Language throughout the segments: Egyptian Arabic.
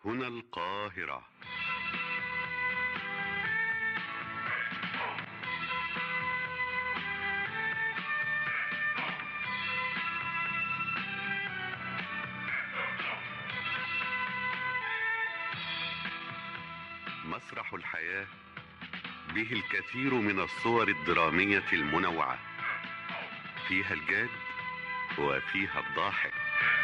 هنا القاهرة مسرح الحياة به الكثير من الصور الدرامية المنوعة فيها الجاد وفيها الضاحك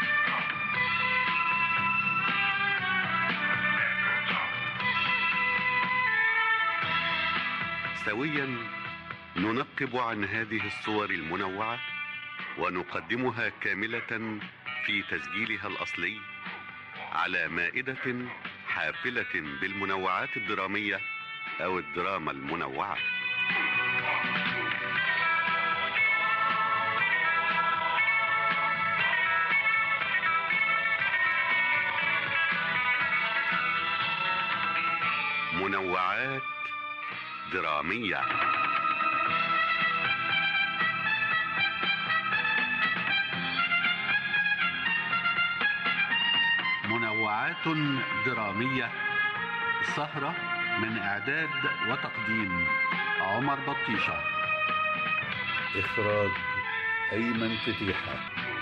سويا ننقب عن هذه الصور المنوعة ونقدمها كاملة في تسجيلها الأصلي على مائدة حافلة بالمنوعات الدرامية أو الدراما المنوعة منوعات درامية منوعات درامية سهرة من إعداد وتقديم عمر بطيشة إخراج أيمن فتيحة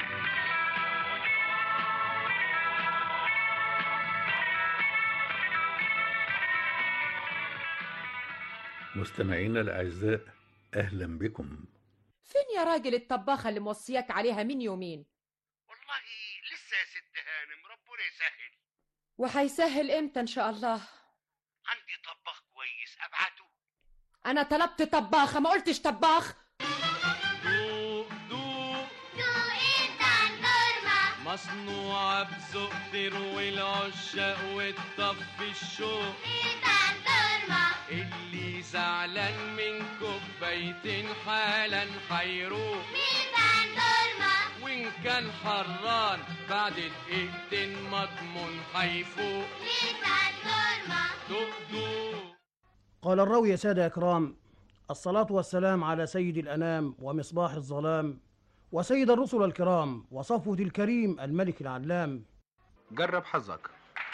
مستمعينا الأعزاء أهلا بكم فين يا راجل الطباخة اللي موصياك عليها من يومين والله لسه يا ست هانم ربنا يسهل وهيسهل امتى ان شاء الله عندي طباخ كويس ابعته انا طلبت طباخة ما قلتش طباخ دوق دوق دوق انت النورمة مصنوعة بذوق تروي العشاق وتطفي الشوق انت النورمة اللي زعلان من كوبايتين حالا حيروق انت النورمة وإن كان حران بعد دقيقتين مضمون حيفوق انت النورمة دوق دوق قال الراوي يا سادة أكرام الصلاة والسلام على سيد الأنام ومصباح الظلام وسيد الرسل الكرام وصفوة الكريم الملك العلام جرب حظك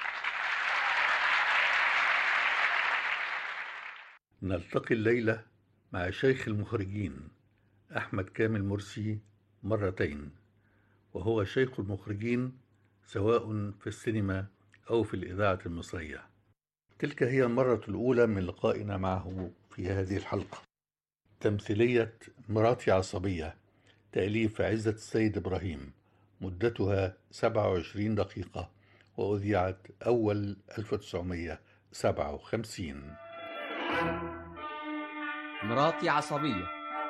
نلتقي الليلة مع شيخ المخرجين أحمد كامل مرسي مرتين وهو شيخ المخرجين سواء في السينما أو في الإذاعة المصرية تلك هي المرة الأولى من لقائنا معه في هذه الحلقة تمثيلية مراتي عصبية تأليف عزة السيد إبراهيم مدتها 27 دقيقة وأذيعت أول 1957 مراتي عصبية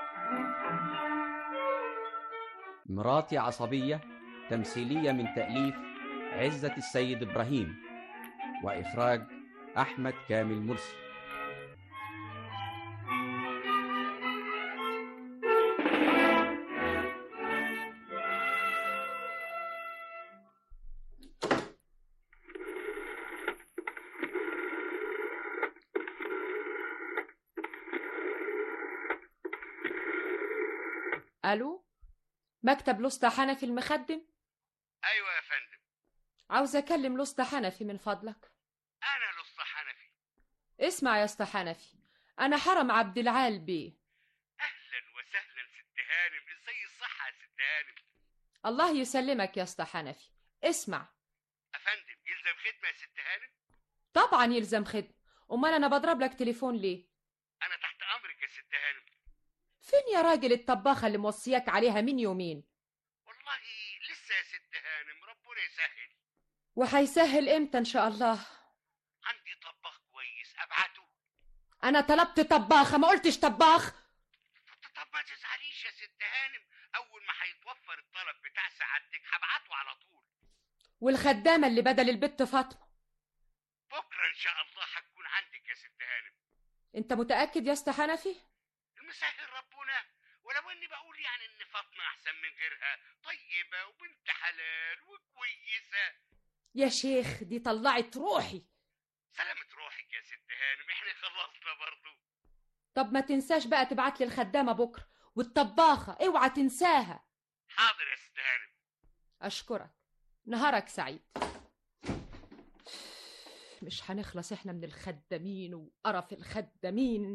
مراتي عصبية تمثيلية من تأليف عزة السيد إبراهيم وإخراج أحمد كامل مرسي الو مكتب لسطى حنفي المخدم ايوه يا فندم عاوز اكلم لسطى حنفي من فضلك انا لسه حنفي اسمع يا اسطى حنفي انا حرم عبد العال بيه اهلا وسهلا ست هانم ازاي الصحه يا ست هانم الله يسلمك يا اسطى حنفي اسمع افندم يلزم خدمه يا ست هانم طبعا يلزم خدمة امال انا بضرب لك تليفون ليه انا تحت امرك يا ست هانم فين يا راجل الطباخة اللي موصياك عليها من يومين والله لسه يا ست هانم ربنا يسهل وهيسهل امتى ان شاء الله عندي طباخ كويس ابعته انا طلبت طباخة ما قلتش طباخ طب ما تزعليش يا ست هانم اول ما هيتوفر الطلب بتاع سعادتك هبعته على طول والخدامة اللي بدل البت فاطمة بكره ان شاء الله هتكون عندك يا ست هانم انت متأكد يا اسطى حنفي المسهل ربنا ولو اني بقول يعني ان فاطمه احسن من غيرها طيبه وبنت حلال وكويسه يا شيخ دي طلعت روحي سلامة روحك يا ست هانم احنا خلصنا برضو طب ما تنساش بقى تبعت لي الخدامة بكرة والطباخة اوعى تنساها حاضر يا ست هانم أشكرك نهارك سعيد مش هنخلص احنا من الخدامين وقرف الخدامين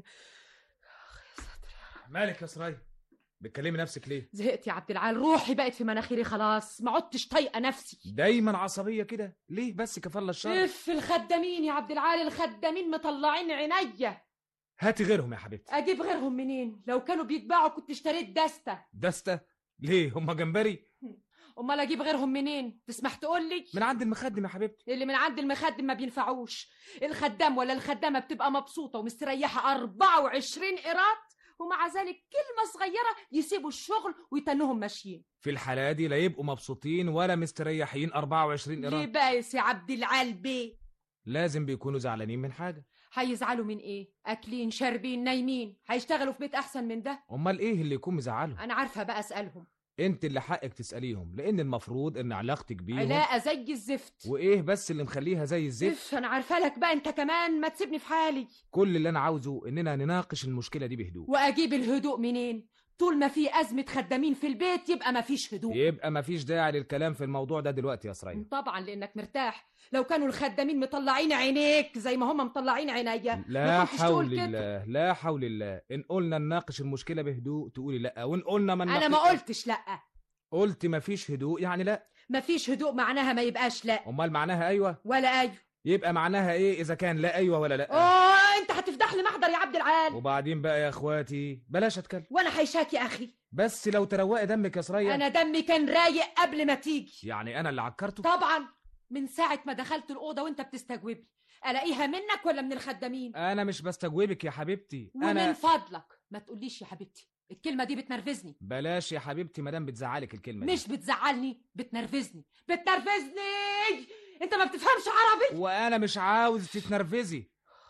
مالك يا سرايا بتكلمي نفسك ليه زهقت يا عبد العال روحي بقت في مناخيري خلاص ما عدتش طايقه نفسي دايما عصبيه كده ليه بس كفالة الشر اف الخدامين يا عبد العال الخدامين مطلعين عينيا هاتي غيرهم يا حبيبتي اجيب غيرهم منين لو كانوا بيتباعوا كنت اشتريت دستة دستة ليه هما جمبري امال اجيب غيرهم منين تسمح تقول لي من عند المخدم يا حبيبتي اللي من عند المخدم ما بينفعوش الخدام ولا الخدامه بتبقى مبسوطه ومستريحه 24 قيراط ومع ذلك كلمه صغيره يسيبوا الشغل ويتنهم ماشيين في الحالة دي لا يبقوا مبسوطين ولا مستريحين 24 ليه قيراط بايس يا عبد العال بيه لازم بيكونوا زعلانين من حاجة هيزعلوا من ايه اكلين شاربين نايمين هيشتغلوا في بيت احسن من ده امال ايه اللي يكون مزعلهم انا عارفه بقى اسالهم انت اللي حقك تسأليهم لان المفروض ان علاقتك بيهم علاقه زي الزفت وايه بس اللي مخليها زي الزفت اف انا عارفه لك بقى انت كمان ما تسيبني في حالي كل اللي انا عاوزه اننا نناقش المشكلة دي بهدوء واجيب الهدوء منين طول ما في ازمه خدامين في البيت يبقى ما فيش هدوء يبقى مفيش داعي للكلام في الموضوع ده دلوقتي يا سرايا طبعا لانك مرتاح لو كانوا الخدامين مطلعين عينيك زي ما هم مطلعين عينيا لا ما كنتش تقول حول كده. الله لا حول الله ان قلنا نناقش المشكله بهدوء تقولي لا وان قلنا ما انا ما نناقش- قلتش لا قلت مفيش هدوء يعني لا ما فيش هدوء معناها ما يبقاش لا امال معناها ايوه ولا ايوه يبقى معناها ايه اذا كان لا ايوه ولا لا اوه انت هتفضح لي محضر يا عبد العال وبعدين بقى يا اخواتي بلاش اتكلم وانا هيشاك يا اخي بس لو تروقي دمك يا سريا انا دمي كان رايق قبل ما تيجي يعني انا اللي عكرته طبعا من ساعه ما دخلت الاوضه وانت بتستجوبني الاقيها منك ولا من الخدامين انا مش بستجوبك يا حبيبتي ومن انا فضلك ما تقوليش يا حبيبتي الكلمه دي بتنرفزني بلاش يا حبيبتي مادام بتزعلك الكلمه دي. مش بتزعلني بتنرفزني بتنرفزني انت ما بتفهمش عربي وانا مش عاوز تتنرفزي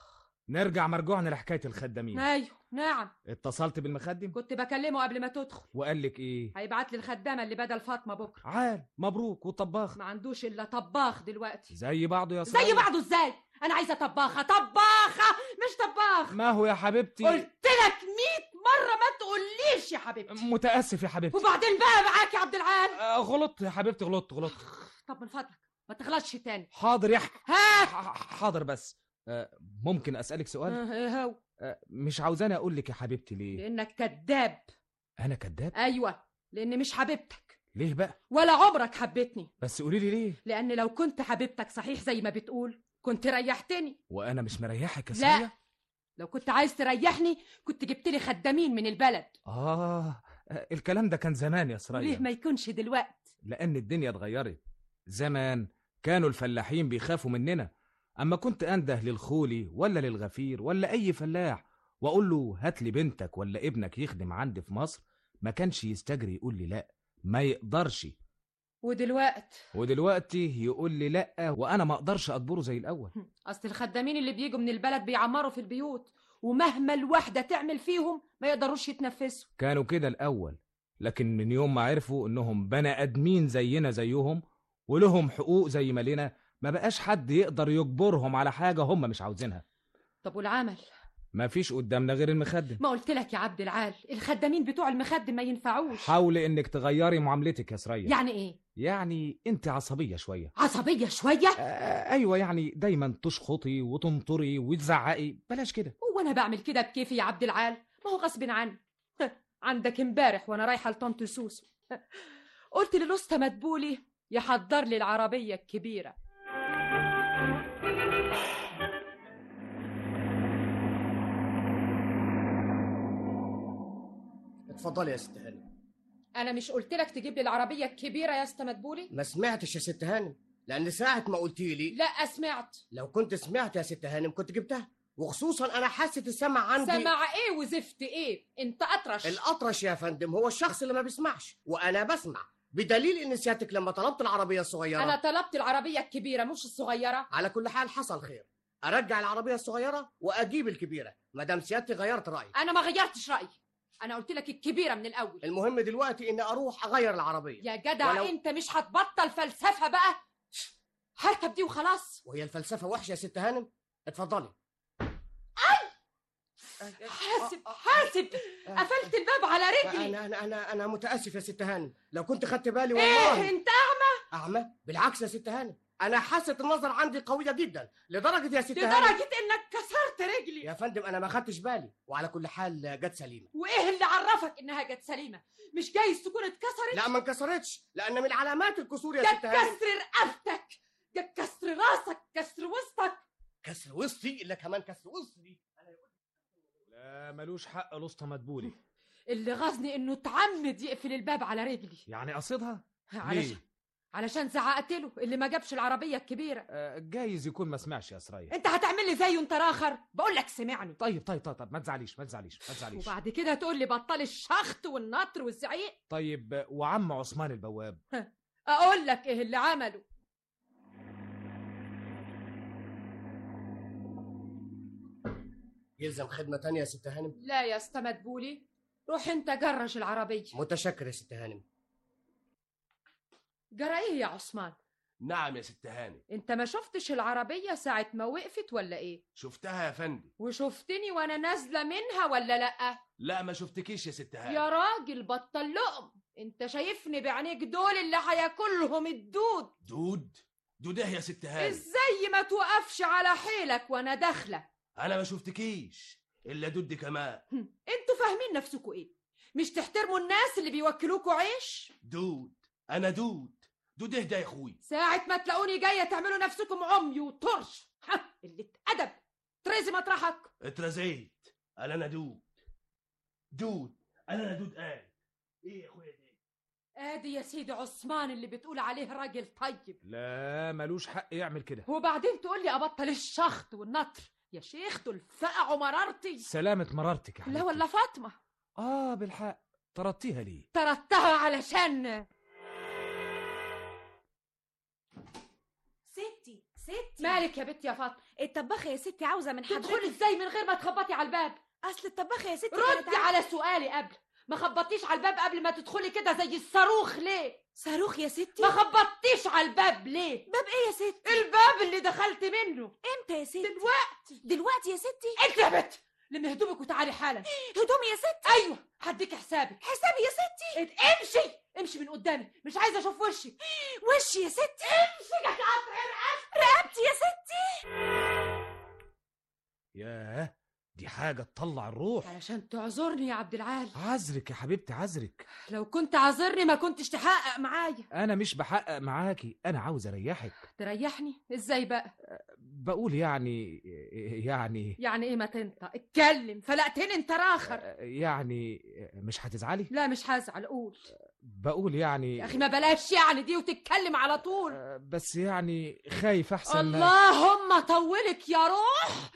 نرجع مرجوعنا لحكايه الخدامين ايوه نعم اتصلت بالمخدم كنت بكلمه قبل ما تدخل وقال لك ايه هيبعت لي الخدامه اللي بدل فاطمه بكره عال مبروك والطباخ ما عندوش الا طباخ دلوقتي زي بعضه يا زي سرايا بعضه ازاي انا عايزه طباخه طباخه مش طباخ ما هو يا حبيبتي قلت لك 100 مره ما تقوليش يا حبيبتي متاسف يا حبيبتي وبعدين بقى معاك يا عبد العال آه، غلطت يا حبيبتي غلطت غلطت طب من فضلك ما تغلطش تاني حاضر يا ح- ها ح- حاضر بس آه، ممكن اسالك سؤال آه، ايه هو آه، مش عاوزاني اقول لك يا حبيبتي ليه لانك كذاب انا كذاب ايوه لان مش حبيبتك ليه بقى ولا عمرك حبيتني بس قولي لي ليه لان لو كنت حبيبتك صحيح زي ما بتقول كنت ريحتني وانا مش مريحك يا لا. سرية لو كنت عايز تريحني كنت جبت لي خدامين من البلد آه آه، الكلام ده كان زمان يا ليه سرية ما يكونش دلوقت لأن الدنيا اتغيرت زمان كانوا الفلاحين بيخافوا مننا أما كنت أنده للخولي ولا للغفير ولا أي فلاح وأقول له هات لي بنتك ولا ابنك يخدم عندي في مصر ما كانش يستجري يقول لي لأ ما يقدرش ودلوقت ودلوقتي يقول لي لأ وأنا ما أقدرش أجبره زي الأول اصل الخدامين اللي بيجوا من البلد بيعمروا في البيوت ومهما الواحده تعمل فيهم ما يقدروش يتنفسوا كانوا كده الأول لكن من يوم ما عرفوا إنهم بني آدمين زينا زيهم ولهم حقوق زي ما لنا ما بقاش حد يقدر يجبرهم على حاجة هم مش عاوزينها طب والعمل ما فيش قدامنا غير المخدم ما قلت لك يا عبد العال الخدامين بتوع المخدم ما ينفعوش حاولي انك تغيري معاملتك يا سرية يعني ايه يعني انت عصبية شوية عصبيه شويه آه ايوه يعني دايما تشخطي وتنطري وتزعقي بلاش كده هو انا بعمل كده بكيفي يا عبد العال ما هو غصب عني عندك امبارح وانا رايحه لطنط سوسو قلت للاسطى مدبولي يحضر لي العربيه الكبيره اتفضلي يا ست هانم انا مش قلت لك تجيب لي العربيه الكبيره يا اسطى مدبولي ما سمعتش يا ست هانم لان ساعه ما قلتي لي لا سمعت لو كنت سمعت يا ست هانم كنت جبتها وخصوصا انا حاسه السمع عندي سمع ايه وزفت ايه انت اطرش الاطرش يا فندم هو الشخص اللي ما بيسمعش وانا بسمع بدليل ان سيادتك لما طلبت العربيه الصغيره انا طلبت العربيه الكبيره مش الصغيره على كل حال حصل خير ارجع العربيه الصغيره واجيب الكبيره ما دام سيادتي غيرت رايي انا ما غيرتش رايي انا قلت لك الكبيره من الاول المهم دلوقتي اني اروح اغير العربيه يا جدع ولو- انت مش هتبطل فلسفه بقى هركب دي وخلاص وهي الفلسفه وحشه يا ست هانم اتفضلي حاسب حاسب قفلت الباب على رجلي انا انا انا انا متاسف يا ست هانم لو كنت خدت بالي ايه والله انت اعمى بالعكس يا ست هانم انا حاسه النظر عندي قويه جدا لدرجه يا ست هانم لدرجه انك كسرت رجلي يا فندم انا ما خدتش بالي وعلى كل حال جت سليمه وايه اللي عرفك انها جت سليمه مش جايز تكون اتكسرت لا ما انكسرتش لان من علامات الكسور يا جت ست هانم كسر رقبتك جت كسر راسك كسر وسطك كسر وسطي الا كمان كسر وسطي لا ملوش حق الاسطى مدبولي اللي غزني انه اتعمد يقفل الباب على رجلي يعني قصدها علشان علشان زعقت له اللي ما جابش العربيه الكبيره آه، جايز يكون ما سمعش يا سرية انت هتعمل لي زيه انت راخر بقول لك سمعني طيب طيب طيب, طيب ما تزعليش ما تزعليش ما تزعليش وبعد كده تقول لي بطل الشخط والنطر والزعيق طيب آه، وعم عثمان البواب اقول لك ايه اللي عمله يلزم خدمه تانية يا ست هانم لا يا اسطى مدبولي روح انت جرش العربيه متشكر يا ست هانم جرى ايه يا عثمان نعم يا ست هانم انت ما شفتش العربيه ساعه ما وقفت ولا ايه شفتها يا فندم وشفتني وانا نازله منها ولا لا لا ما شفتكيش يا ست هانم يا راجل بطل لقم انت شايفني بعينيك دول اللي هياكلهم الدود دود دود ايه يا ست هانم ازاي ما توقفش على حيلك وانا داخله انا ما شفتكيش الا دود كمان هم، انتوا فاهمين نفسكوا ايه مش تحترموا الناس اللي بيوكلوكوا عيش دود انا دود دود ايه ده يا اخوي ساعة ما تلاقوني جاية تعملوا نفسكم عمي وطرش ها اللي ادب تريزي مطرحك اترزيت انا انا دود دود انا انا دود قال ايه يا اخويا دي ادي يا سيدي عثمان اللي بتقول عليه راجل طيب لا ملوش حق يعمل كده وبعدين تقول لي ابطل الشخط والنطر يا شيخ دول فقعوا مرارتي سلامة مرارتك يا حبيبتي لا ولا فاطمة اه بالحق طردتيها ليه طردتها علشان ستي ستي مالك يا بنت يا فاطمة الطباخة يا ستي عاوزة من حضرتك تدخلي ازاي من غير ما تخبطي على الباب أصل الطباخة يا ستي كانت ردي عاوزة- على سؤالي قبل ما خبطتيش على الباب قبل ما تدخلي كده زي الصاروخ ليه صاروخ يا ستي ما خبطتيش على الباب ليه باب ايه يا ستي الباب اللي دخلت منه امتى يا ستي دلوقتي دلوقتي يا ستي انت يا بنت لمي هدومك وتعالي حالا هدومي يا ستي ايوه هديك حسابك حسابي يا ستي ات- امشي امشي من قدامي مش عايزه اشوف وشك وشي يا ستي امشي يا قطع رقبتي يا ستي ياه دي حاجة تطلع الروح علشان تعذرني يا عبد العال عذرك يا حبيبتي عذرك لو كنت عذرني ما كنتش تحقق معايا انا مش بحقق معاكي انا عاوز اريحك تريحني ازاي بقى بقول يعني يعني يعني ايه ما تنطق اتكلم فلقتني انت راخر يعني مش هتزعلي لا مش هزعل قول بقول يعني يا اخي ما بلاش يعني دي وتتكلم على طول بس يعني خايف احسن اللهم طولك يا روح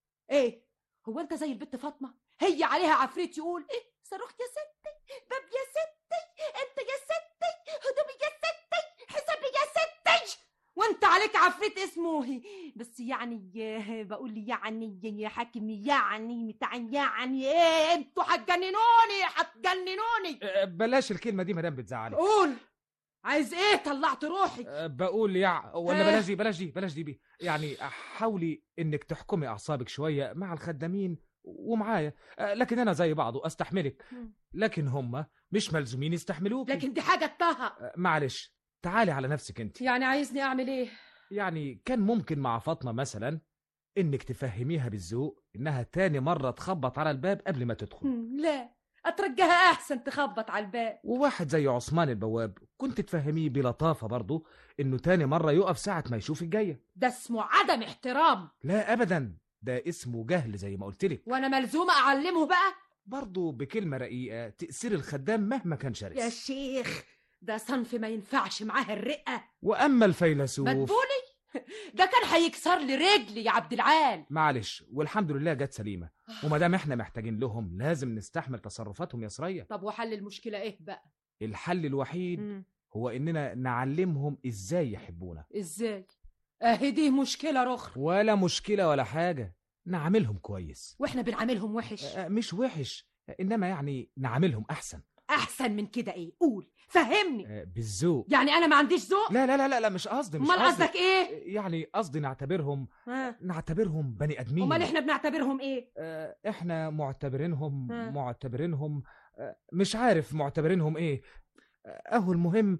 ايه هو انت زي البت فاطمه هي عليها عفريت يقول ايه صاروخ يا ستي باب يا ستي انت يا ستي هدومي يا ستي حسابي يا ستي وانت عليك عفريت اسمه بس يعني بقول يعني يا حاكم يعني بتاع يعني ايه انتوا هتجننوني هتجننوني بلاش الكلمة دي مدام بتزعلي قول عايز ايه طلعت روحي أه، بقول يع ولا آه. بلاش دي بلاش دي بلاش دي بي. يعني حاولي انك تحكمي اعصابك شويه مع الخدامين ومعايا أه، لكن انا زي بعضه استحملك مم. لكن هم مش ملزومين يستحملوك لكن دي حاجه طه معلش تعالي على نفسك انت يعني عايزني اعمل ايه يعني كان ممكن مع فاطمه مثلا انك تفهميها بالذوق انها تاني مره تخبط على الباب قبل ما تدخل هم، لا اترجاها احسن تخبط على الباب وواحد زي عثمان البواب كنت تفهميه بلطافه برضه انه تاني مره يقف ساعه ما يشوف الجايه ده اسمه عدم احترام لا ابدا ده اسمه جهل زي ما قلت لك وانا ملزومه اعلمه بقى برضه بكلمه رقيقه تاثير الخدام مهما كان يا شرس شيخ ده صنف ما ينفعش معاه الرقه واما الفيلسوف مدبولي ده كان هيكسر لي رجلي يا عبد العال معلش والحمد لله جت سليمه وما دام احنا محتاجين لهم لازم نستحمل تصرفاتهم يا سرية طب وحل المشكله ايه بقى الحل الوحيد مم. هو اننا نعلمهم ازاي يحبونا ازاي اهي دي مشكله رخر ولا مشكله ولا حاجه نعاملهم كويس واحنا بنعاملهم وحش آه، مش وحش انما يعني نعاملهم احسن احسن من كده ايه قول فهمني آه، بالذوق يعني انا ما عنديش ذوق لا لا لا لا, لا مش قصدي مش امال قصدي. قصدك ايه يعني قصدي نعتبرهم ها نعتبرهم بني ادمين امال احنا بنعتبرهم ايه آه، احنا معتبرينهم ها. معتبرينهم آه، مش عارف معتبرينهم ايه آه، اهو المهم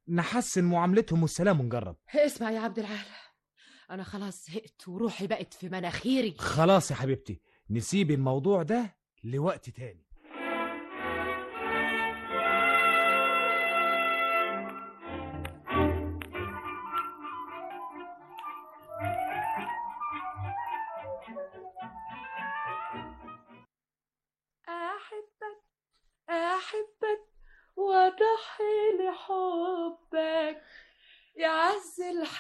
نحسن معاملتهم والسلام ونجرب اسمع يا عبد العال انا خلاص زهقت وروحي بقت في مناخيري خلاص يا حبيبتي نسيب الموضوع ده لوقت تاني أحبك أحبك وأضحي لحبك يا عز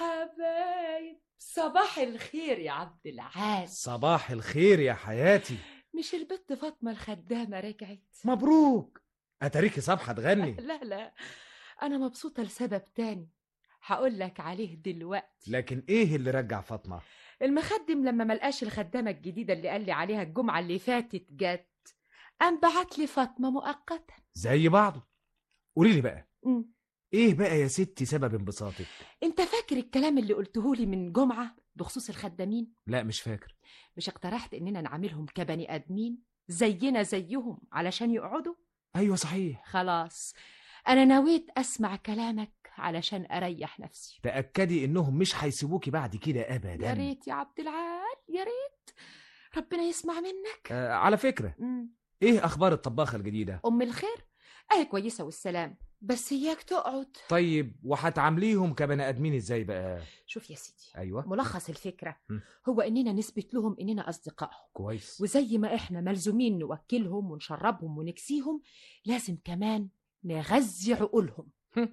الحبايب صباح الخير يا عبد العال صباح الخير يا حياتي مش البت فاطمة الخدامة رجعت مبروك اتاريكي صبحة تغني لا لا أنا مبسوطة لسبب تاني هقول لك عليه دلوقتي لكن ايه اللي رجع فاطمة المخدم لما ملقاش الخدامة الجديدة اللي قال لي عليها الجمعة اللي فاتت جت قام بعت لي فاطمة مؤقتا زي بعضه قولي لي بقى مم. ايه بقى يا ستي سبب انبساطك انت فاكر الكلام اللي قلته لي من جمعة بخصوص الخدامين لا مش فاكر مش اقترحت اننا نعاملهم كبني ادمين زينا زيهم علشان يقعدوا ايوه صحيح خلاص انا نويت اسمع كلامك علشان اريح نفسي تاكدي انهم مش هيسيبوكي بعد كده يا ابدا ريت يا عبد العال يا ريت ربنا يسمع منك آه على فكرة مم. ايه اخبار الطباخة الجديدة ام الخير اهي كويسة والسلام بس اياك تقعد طيب وهتعامليهم كبني ادمين ازاي بقى شوف يا سيدي ايوه ملخص الفكرة مم. هو اننا نثبت لهم اننا اصدقائهم كويس وزي ما احنا ملزومين نوكلهم ونشربهم ونكسيهم لازم كمان نغذي عقولهم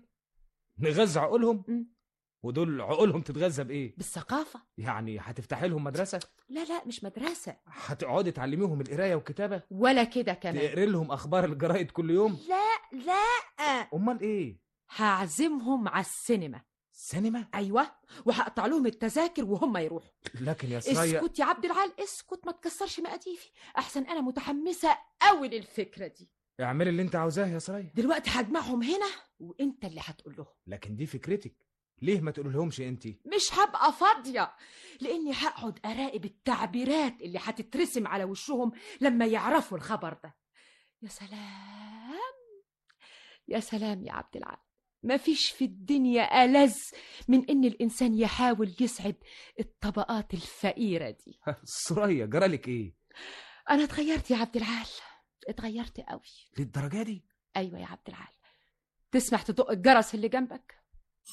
نغذي عقولهم مم. ودول عقولهم تتغذى بايه بالثقافة يعني هتفتحي لهم مدرسة لا لا مش مدرسة هتقعدي تعلميهم القراية والكتابة ولا كده كمان تقري لهم اخبار الجرايد كل يوم لا لا امال ايه هعزمهم على السينما سينما ايوه وهقطع لهم التذاكر وهم يروحوا لكن يا سرايا اسكت يا عبد العال اسكت ما تكسرش مقاديفي احسن انا متحمسه قوي للفكره دي اعملي اللي انت عاوزاه يا سرايا دلوقتي هجمعهم هنا وانت اللي هتقول لهم لكن دي فكرتك ليه ما تقولهمش انت مش هبقى فاضيه لاني هقعد اراقب التعبيرات اللي هتترسم على وشهم لما يعرفوا الخبر ده يا سلام يا سلام يا عبد العال مفيش في الدنيا ألذ من إن الإنسان يحاول يسعد الطبقات الفقيرة دي سرايا جرالك ايه أنا اتغيرت يا عبد العال اتغيرت قوي للدرجة دي أيوة يا عبد العال تسمح تدق الجرس اللي جنبك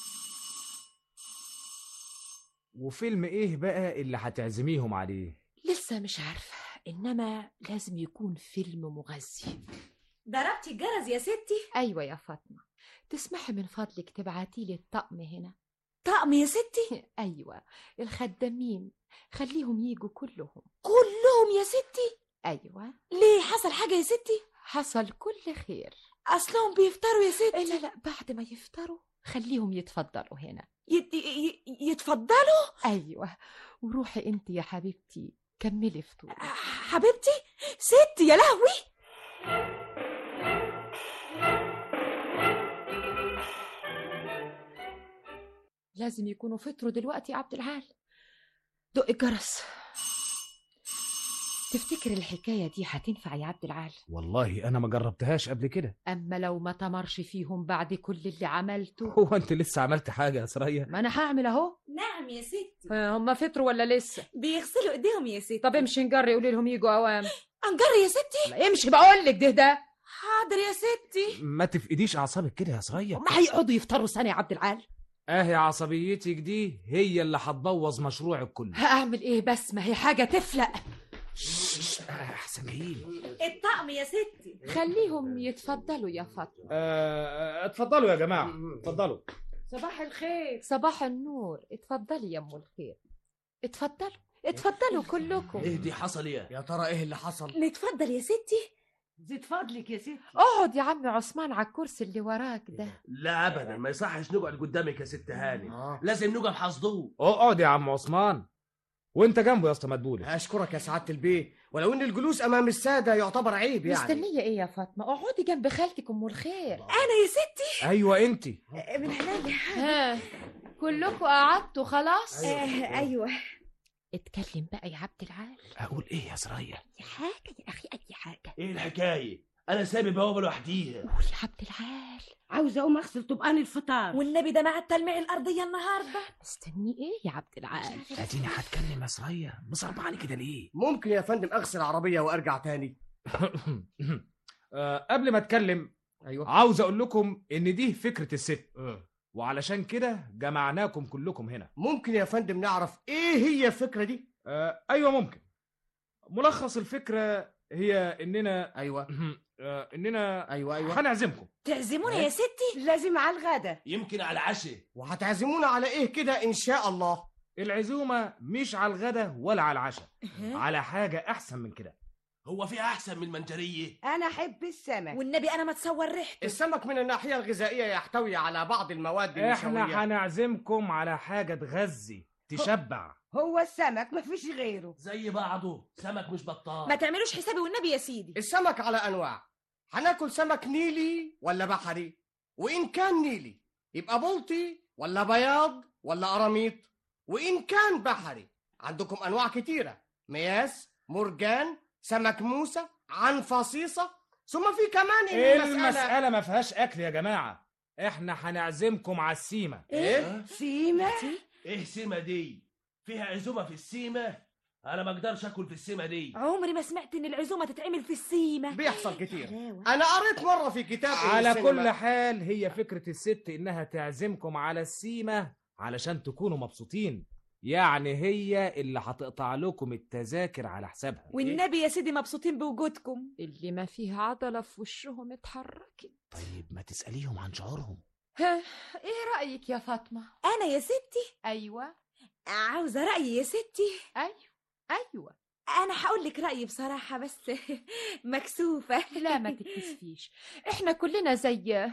وفيلم ايه بقى اللي هتعزميهم عليه لسه مش عارفة إنما لازم يكون فيلم مغذي ضربتي الجرس يا ستي أيوة يا فاطمة تسمحي من فضلك تبعتي لي الطقم هنا طقم يا ستي أيوة الخدامين خليهم يجوا كلهم كلهم يا ستي أيوة ليه حصل حاجة يا ستي حصل كل خير أصلهم بيفطروا يا ستي لا لا بعد ما يفطروا خليهم يتفضلوا هنا يت... ي... يتفضلوا أيوة وروحي أنت يا حبيبتي كملي فطور حبيبتي ستي يا لهوي لازم يكونوا فطروا دلوقتي يا عبد العال دق الجرس تفتكر الحكاية دي هتنفع يا عبد العال والله انا ما جربتهاش قبل كده أما لو ما تمرش فيهم بعد كل اللي عملته هو انت لسه عملت حاجة يا سرايا ما أنا هعمل أهو نعم يا ستي هم فطروا ولا لسه بيغسلوا ايديهم يا ستي طب امشي نجري قولي لهم يجوا أوام انجر يا ستي لا، امشي بقول لك ده ده حاضر يا ستي ما تفقديش اعصابك كده يا سرايا ما هيقعدوا يفطروا سنة يا عبد العال اهي عصبيتك دي هي اللي هتبوظ مشروعك كله هأعمل إيه بس ما هي حاجة تفلق شش، آه، احسن جايين الطقم يا ستي خليهم يتفضلوا يا فاطمة اتفضلوا يا جماعة اتفضلوا صباح الخير صباح النور اتفضلي يا ام الخير اتفضلوا اتفضلوا كلكم ايه دي حصل ايه يا ترى ايه اللي حصل نتفضل يا ستي زيد فضلك يا ستي اقعد يا عم عثمان على الكرسي اللي وراك ده لا ابدا ما يصحش نقعد قدامك يا ست هاني آه. لازم نقعد حصدوه اقعد يا عم عثمان وانت جنبه يا اسطى مدبولي اشكرك يا سعاده البيه ولو ان الجلوس امام الساده يعتبر عيب يعني مستنيه ايه يا فاطمه اقعدي جنب خالتك ام الخير انا يا ستي ايوه انت من حلال ها كلكم قعدتوا خلاص آه ايوه اتكلم بقى يا عبد العال اقول ايه يا سرايا اي حاجه يا اخي اي حاجه ايه الحكايه انا سايب البوابه لوحديها قول يا عبد العال عاوزه اقوم اغسل طبقان الفطار والنبي ده مع التلميع الارضيه النهارده مستني ايه يا عبد العال اديني هتكلم يا سرية مصربعني كده ليه ممكن يا فندم اغسل عربيه وارجع تاني آه، قبل ما اتكلم ايوه عاوز اقول لكم ان دي فكرة الست وعلشان كده جمعناكم كلكم هنا ممكن يا فندم نعرف ايه هي الفكره دي آه ايوه ممكن ملخص الفكرة هي اننا ايوه آه اننا ايوه ايوه هنعزمكم تعزمونا يا ستي لازم على الغدا يمكن على العشاء وهتعزمونا على ايه كده ان شاء الله العزومة مش على الغدا ولا على العشاء على حاجة احسن من كده هو في احسن من المنجريه انا احب السمك والنبي انا ما تصور ريحته السمك من الناحيه الغذائيه يحتوي على بعض المواد احنا النشويه هنعزمكم على حاجة تغذي تشبع هو السمك مفيش غيره زي بعضه سمك مش بطال ما تعملوش حسابي والنبي يا سيدي السمك على انواع هناكل سمك نيلي ولا بحري وان كان نيلي يبقى بلطي ولا بياض ولا قراميط وان كان بحري عندكم انواع كتيره مياس مرجان سمك موسى عنفصيصه ثم في كمان إن ايه المسألة ما فيهاش اكل يا جماعة احنا هنعزمكم على السيمة ايه سيمة ايه سيمه دي فيها عزومه في السيمه انا ما اقدرش اكل في السيمه دي عمري ما سمعت ان العزومه تتعمل في السيمه بيحصل كتير حلاوة. انا قريت مره في كتاب إن على السينما- كل حال هي فكرة الست انها تعزمكم على السيمة علشان تكونوا مبسوطين يعني هي اللي هتقطع لكم التذاكر على حسابها والنبي يا سيدي مبسوطين بوجودكم اللي ما فيه عضلة في وشهم اتحركت طيب ما تسأليهم عن شعورهم ها ايه رأيك يا فاطمة انا يا ستي ايوه عاوزه رايي يا ستي ايوه ايوه انا هقول لك رايي بصراحه بس مكسوفه لا ما تتكسفيش احنا كلنا زي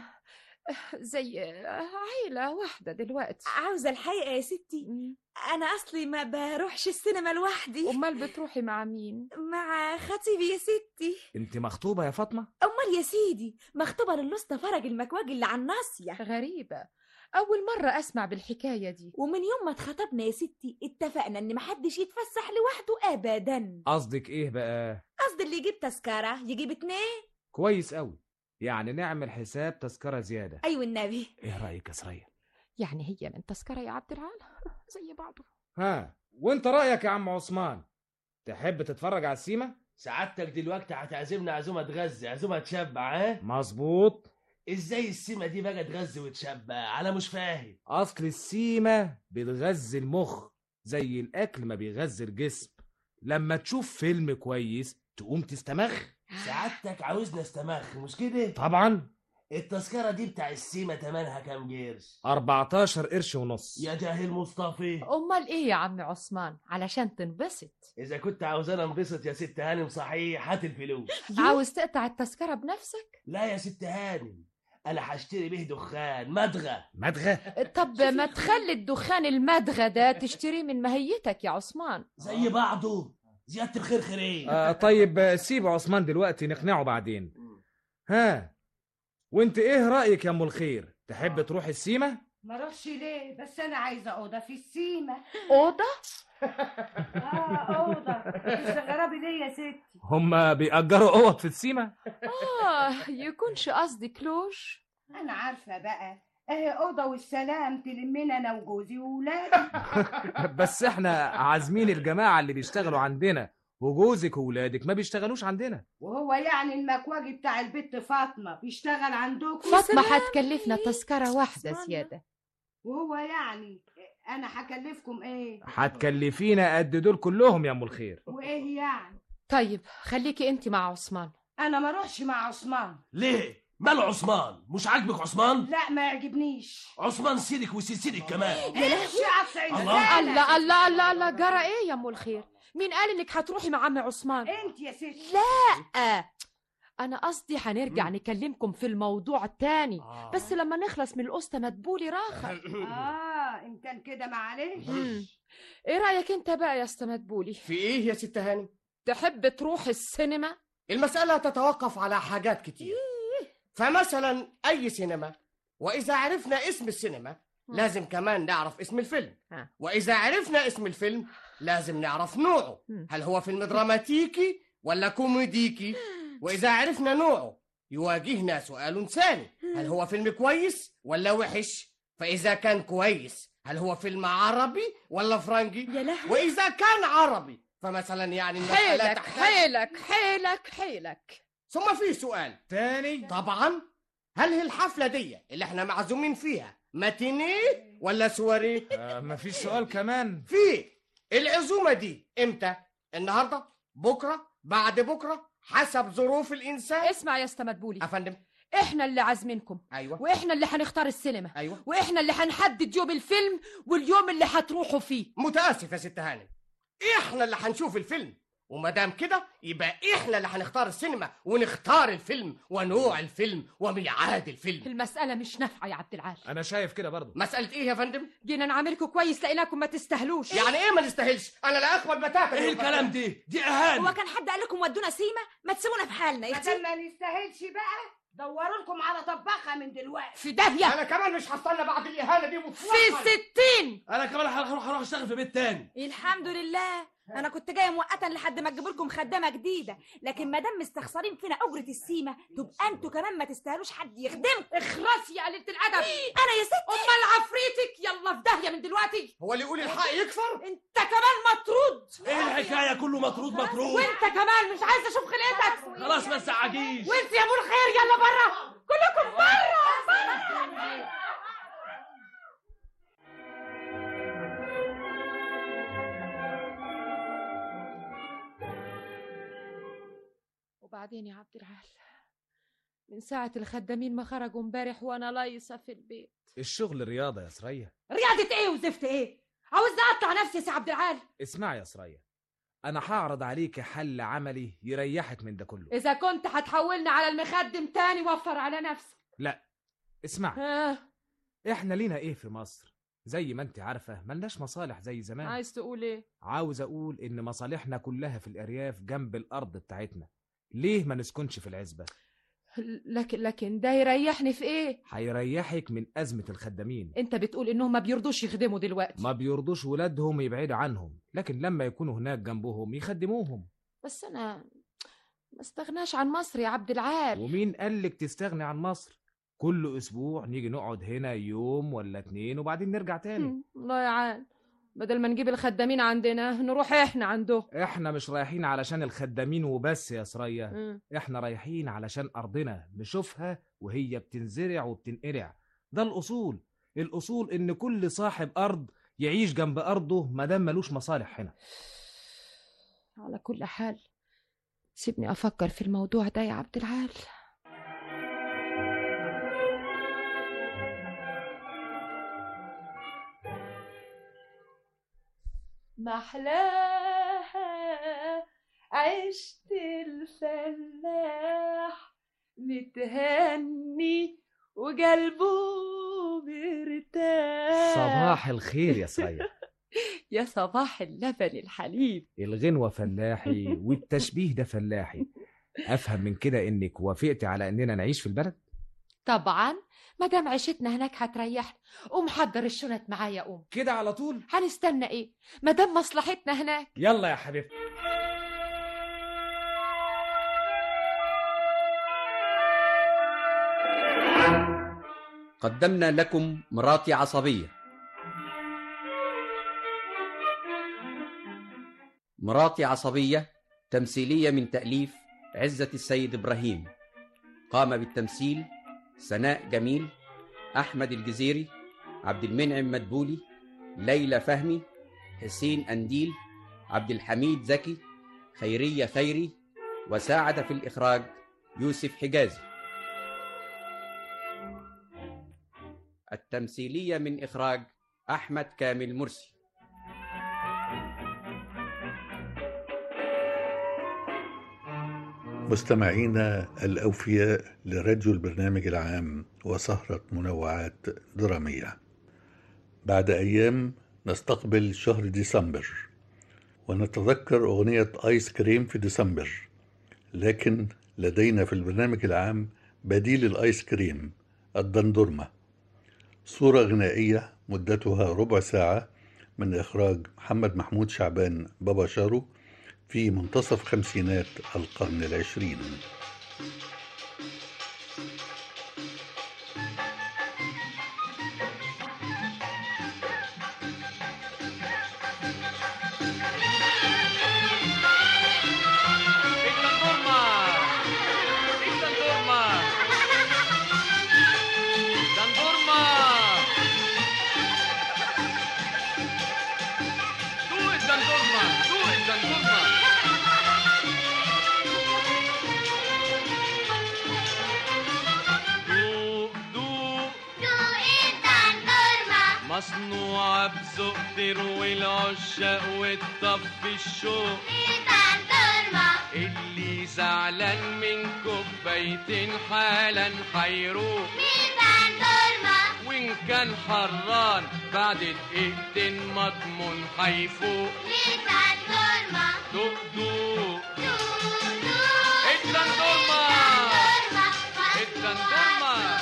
زي عيلة واحدة دلوقتي عاوزه الحقيقه يا ستي انا اصلي ما بروحش السينما لوحدي امال بتروحي مع مين مع خطيبي يا ستي انت مخطوبة يا فاطمة امال يا سيدي مخطوبه للاسطى فرج المكواج اللي على الناصيه غريبة أول مرة أسمع بالحكاية دي ومن يوم ما اتخطبنا يا ستي اتفقنا ان محدش يتفسح لوحده ابدا قصدك ايه بقى قصدي اللي يجيب تذكره يجيب اتنين كويس قوي يعني نعمل حساب تذكرة زيادة ايوه النبي ايه رأيك يا سرية يعني هي من تذكرة يا عبد العال زي بعضه ها وانت رأيك يا عم عثمان تحب تتفرج على السيمة سعادتك دلوقتي هتعزمنا عزومه تغذي عزومه تشبع ها مظبوط ازاي السيمه دي بقى تغذي وتشبع انا مش فاهم اصل السيمة بتغذي المخ زي الاكل ما بيغذي الجسم لما تشوف فيلم كويس تقوم تستمخ سعادتك عاوزنا استمخ مش كده طبعا التذكره دي بتاع السيمه تمنها كام قرش 14 قرش ونص يا جاهل مصطفى أمال إيه يا عم عثمان علشان تنبسط اذا كنت عاوزانا انبسط يا ست هانم صحيح هات الفلوس عاوز تقطع التذكرة بنفسك لا يا ست هانم انا هشتري به دخان مدغى مدغى طب ما تخلي الدخان المدغى ده تشتريه من ماهيتك يا عثمان زي بعضه زياده الخير خيرين آه طيب آه، سيب عثمان دلوقتي نقنعه بعدين ها وانت ايه رأيك يا ام الخير تحب تروح السيمة ما اروحش ليه بس انا عايزه اوضه في السيمه أوضة اه اوضه تستغربي ليه يا ستي هما بيأجروا اوض في السيمة آه يكونش قصدك لوج انا عارفه بقى اهي اوضه والسلام تلمنا انا وجوزي وولادي بس احنا عازمين الجماعة اللي بيشتغلوا عندنا وجوزك وولادك ما بيشتغلوش عندنا وهو يعني المكواجي بتاع البت فاطمه بيشتغل عندكم فاطمة هتكلفنا تذكرة واحدة زيادة وهو يعني انا هكلفكم ايه هتكلفينا قد دول كلهم يا ام الخير وايه يعني طيب خليكي انت مع عثمان انا ما اروحش مع عثمان ليه ماله عثمان مش عاجبك عثمان لا ما يعجبنيش عثمان سيدك وسيسيدك كمان يا لهوي قطع الله. الله الله الله الله جرى ايه يا ام الخير مين قال انك هتروحي مع عم عثمان انت يا ستي لا انا قصدي هنرجع نكلمكم في الموضوع التاني آه. بس لما نخلص من القسطة مدبولي راخة اه ان كان كده معلش مم. ايه رأيك انت بقى يا استا مدبولي في ايه يا ست هاني تحب تروح السينما المسألة تتوقف على حاجات كتير فمثلا أي سينما وإذا عرفنا اسم السينما لازم كمان نعرف اسم الفيلم ها. وإذا عرفنا اسم الفيلم لازم نعرف نوعه مم. هل هو فيلم دراماتيكي ولا كوميديكي وإذا عرفنا نوعه يواجهنا سؤال ثاني هل هو فيلم كويس ولا وحش فإذا كان كويس هل هو فيلم عربي ولا فرنجي يا لهوي وإذا كان عربي فمثلا يعني المسألة حيلك تحتاج حيلك حيلك حيلك ثم في سؤال تاني طبعا هل هي الحفلة دي اللي احنا معزومين فيها ماتينيه ولا سواريه آه مفيش سؤال كمان في العزومة دي امتى النهاردة بكرة بعد بكرة حسب ظروف الإنسان اسمع يا استا مدبولي أفندم احنا اللي عازمينكم أيوة واحنا اللي هنختار السينما أيوة واحنا اللي هنحدد يوم الفيلم واليوم اللي هتروحوا فيه متاسف يا ست هانم احنا اللي هنشوف الفيلم وما دام كده يبقى احنا اللي هنختار السينما ونختار الفيلم ونوع الفيلم وميعاد الفيلم المسألة مش نافعة يا عبد العال انا شايف كده برضه مسألة ايه يا فندم؟ جينا نعاملكم كويس لقيناكم ما تستاهلوش يعني ايه ما نستاهلش؟ انا لا اقبل بتاتا ايه الكلام دي دي اهانه هو كان حد قال لكم ودونا سيما ما تسيبونا في حالنا يا بدل ما نستاهلش بقى دوروا لكم على طباخه من دلوقتي في داهية انا كمان مش هستنى بعد الاهانة دي في مطلقا ستين انا كمان هروح هروح اشتغل في بيت تاني الحمد لله انا كنت جايه مؤقتا لحد ما تجيبوا لكم خدامه جديده لكن ما دام مستخسرين فينا اجره السيمه تبقى انتوا كمان ما تستاهلوش حد يخدمكم اخرسي يا قليلة الأدب انا يا ستي أمال عفريتك يلا في داهية من دلوقتي هو اللي يقول الحق يكفر؟ انت كمان مطرود ايه الحكايه كله مطرود مطرود وانت كمان مش عايز اشوف خلقتك خلاص ما تزعجيش وانت يا ابو الخير يلا بره كلكم بره بره وبعدين يا عبد العال من ساعة الخدامين ما خرجوا امبارح وانا لايصة في البيت الشغل رياضه يا سرية رياضة ايه وزفت ايه عاوزني اقطع نفسي يا سي عبد العال اسمعي يا سرية انا هعرض عليك حل عملي يريحك من ده كله اذا كنت هتحولني على المخدم تاني وفر على نفسك لا اسمعي ها احنا لينا ايه في مصر زي ما انت عارفة ملناش مصالح زي زمان عايز تقول ايه عاوز اقول ان مصالحنا كلها في الارياف جنب الارض بتاعتنا ليه ما نسكنش في العزبة لكن لكن ده يريحني في ايه هيريحك من ازمة الخدامين انت بتقول انهم ما بيرضوش يخدموا دلوقتي ما بيرضوش ولادهم يبعدوا عنهم لكن لما يكونوا هناك جنبهم يخدموهم بس انا ما استغناش عن مصر يا عبد العال ومين قالك تستغني عن مصر كل اسبوع نيجي نقعد هنا يوم ولا اتنين وبعدين نرجع تاني هم، الله يعان بدل ما نجيب الخدامين عندنا نروح احنا عندهم احنا مش رايحين علشان الخدامين وبس يا سرية مم. احنا رايحين علشان ارضنا نشوفها وهي بتنزرع وبتنقرع ده الاصول الاصول ان كل صاحب ارض يعيش جنب ارضه ما دام ملوش مصالح هنا على كل حال سيبني افكر في الموضوع ده يا عبد العال محلاها عشت الفلاح متهني وقلبه مرتاح صباح الخير يا سرية يا صباح اللبن الحليب الغنوة فلاحي والتشبيه ده فلاحي افهم من كده انك وافقتي على اننا نعيش في البلد طبعا ما دام عيشتنا هناك هتريحنا قوم حضر الشنط معايا قوم كده على طول هنستنى ايه ما دام مصلحتنا هناك يلا يا حبيبتي قدمنا لكم مراتي عصبية مراتي عصبية تمثيلية من تأليف عزة السيد إبراهيم قام بالتمثيل سناء جميل أحمد الجزيري عبد المنعم مدبولي ليلى فهمي حسين أنديل عبد الحميد زكي خيرية خيري وساعد في الإخراج يوسف حجازي التمثيلية من إخراج أحمد كامل مرسي مستمعينا الأوفياء لراديو البرنامج العام وسهرة منوعات درامية بعد أيام نستقبل شهر ديسمبر ونتذكر أغنية آيس كريم في ديسمبر لكن لدينا في البرنامج العام بديل الآيس كريم الدندورمة صورة غنائية مدتها ربع ساعة من إخراج محمد محمود شعبان بابا شارو في منتصف خمسينات القرن العشرين الدندورما دوق دوق دوق الدندورما مصنوعة بذوق تروي العشاق وتطفي الشوق الدندورما اللي زعلان من كوبايتين حالا حيروق الدندورما وإن كان حران بعد دقيقتين مضمون حيفوق الدندورما دوق دوق دوق دوق الدندورما الدندورما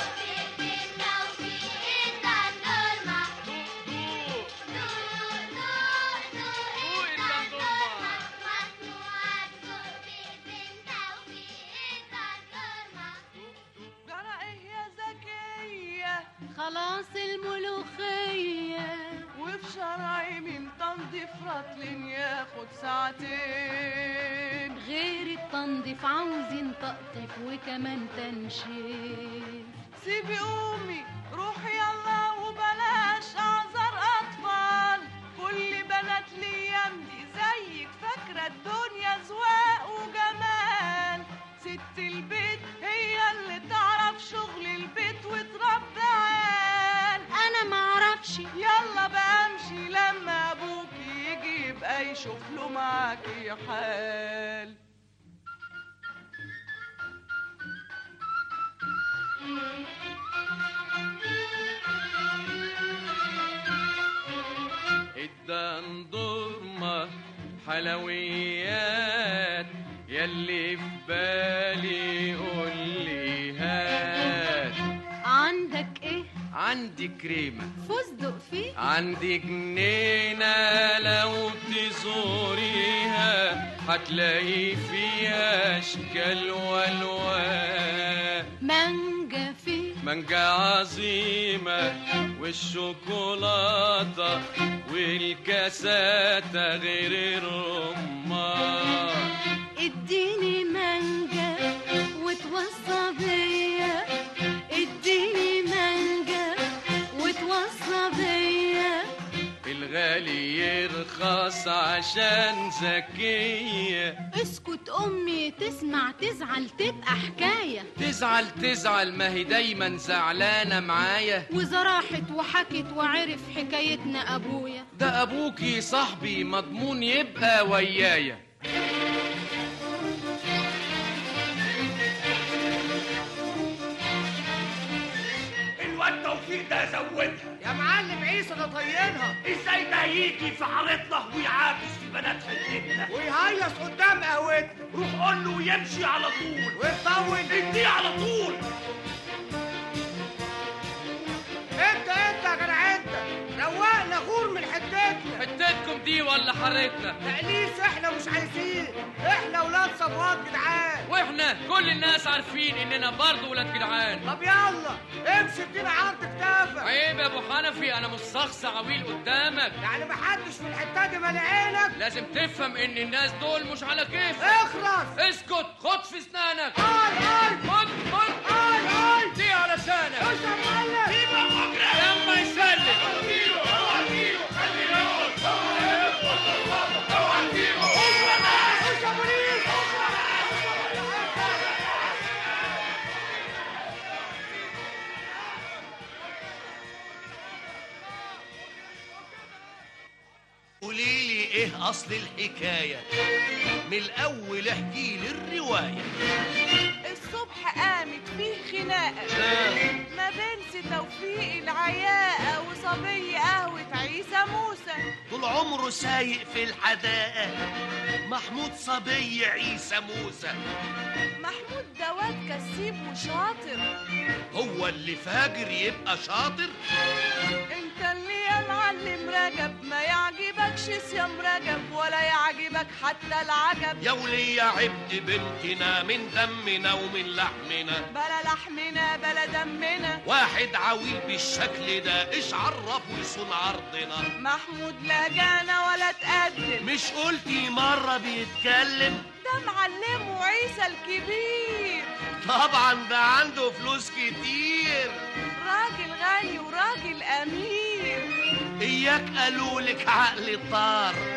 جرى ايه يا زكية خلاص الملوخية وفي شرعي من تنظيف رطل ياخد ساعتين غير التنظيف عاوزين تقطيف وكمان تنشيف سيبي قومي روحي يلا وبلاش اعذر اطفال كل بنات الايام دي زيك فاكره الدنيا زواق وجمال ست البيت هي اللي تعرف شغل البيت وتربي عيال انا معرفش يلا بقى امشي لما ابوك يجي يبقى يشوف له معاكي حال الدندورما حلويات يلي في بالي قول لي هات عندك ايه عندي كريمة فستق فيه عندي جنينة لو تزوريها هتلاقي فيها أشكال والوان مانجا فيه مانجا عظيمة والشوكولاتة والكاساتة غير الرمان اديني مانجا وتوصى بيا اديني مانجا وتوصى بيا الغالي يرخص عشان ذكية اسكت امي تسمع تزعل تبقى حكايه تزعل تزعل ما هي دايما زعلانة معايا وإذا راحت وحكت وعرف حكايتنا ابويا ده أبوكي صاحبي مضمون يبقى ويايا الواد توفيق ده زودها يا معلم عيسى ده طينها ازاي ده يجي في حارتنا ويعاكس في بنات حتتنا ويهيص قدام قهوتنا روح قول له يمشي على طول ويطول اديه على طول انت انت يا جدع انت روقنا غور من حتتنا حتتكم دي ولا حارتنا تقليص احنا مش عايزين احنا ولاد صفوات جدعان واحنا كل الناس عارفين اننا برضه ولاد جدعان طب يلا امشي ادينا عرض كتافك عيب يا ابو حنفي انا مش شخص عويل قدامك يعني محدش في الحته دي مالي عينك لازم تفهم ان الناس دول مش على كيف اخرس اسكت خد في اسنانك اي اي خد خد اي اي دي علشانك خش يا معلم سيبه مجرم لما يسلم خش يا بوليس قولي لي ايه اصل الحكايه من الاول احكي لي الروايه الصبح قامت فيه خناقة ما بين سي توفيق العياقة وصبي قهوة عيسى موسى طول عمره سايق في الحدائق محمود صبي عيسى موسى محمود ده واد كسيب وشاطر هو اللي فاجر يبقى شاطر انت اللي يا معلم رجب ما يعجبكش صيام رجب ولا يعجبك حتى العجب يا ولي عبد بنتنا من دمنا ومن لحمنا بلا لحمنا بلا دمنا واحد عويل بالشكل ده ايش عرفه يصون عرضنا محمود لا جانا ولا تقدم مش قلتي مرة بيتكلم ده معلمه عيسى الكبير طبعا ده عنده فلوس كتير راجل غني وراجل امير اياك قالوا لك عقل طار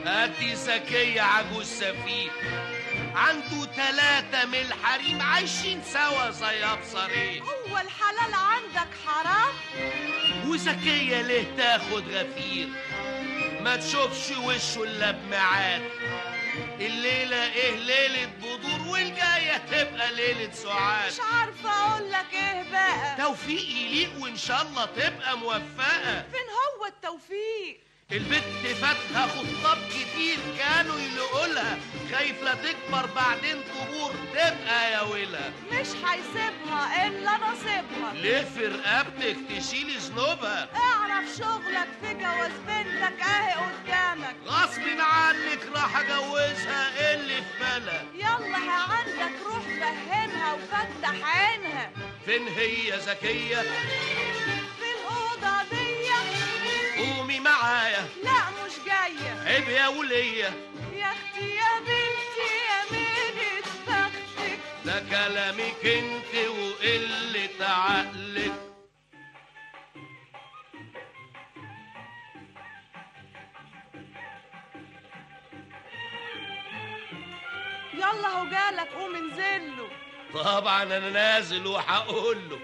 هاتي زكية عجوز سفيه عنده تلاتة من الحريم عايشين سوا زي ابصرين هو الحلال عندك حرام وزكية ليه تاخد غفير ما تشوفش وشه الا بميعاد الليلة ايه ليلة بدور والجاية تبقى ليلة سعاد مش عارفة اقول لك ايه بقى توفيق يليق وان شاء الله تبقى موفقة فين هو التوفيق البت فاتها خطاب كتير كانوا يلقوا لها خايف لا تكبر بعدين تبور تبقى يا ويلها مش هيسيبها الا نصيبها ليه في رقبتك تشيل ذنوبها اعرف شغلك في جواز بنتك اهي قدامك غصب عنك راح اجوزها إيه اللي في بالها يلا ها عندك روح فهمها وفتح عينها فين هي زكية في الأوضة دي قومي معايا لا مش جاية عيب يا ولية يا اختي يا بنتي يا ميلة بختك ده كلامك انت وقلة عقلك يلا هو جالك قوم انزل له طبعا انا نازل وهقول له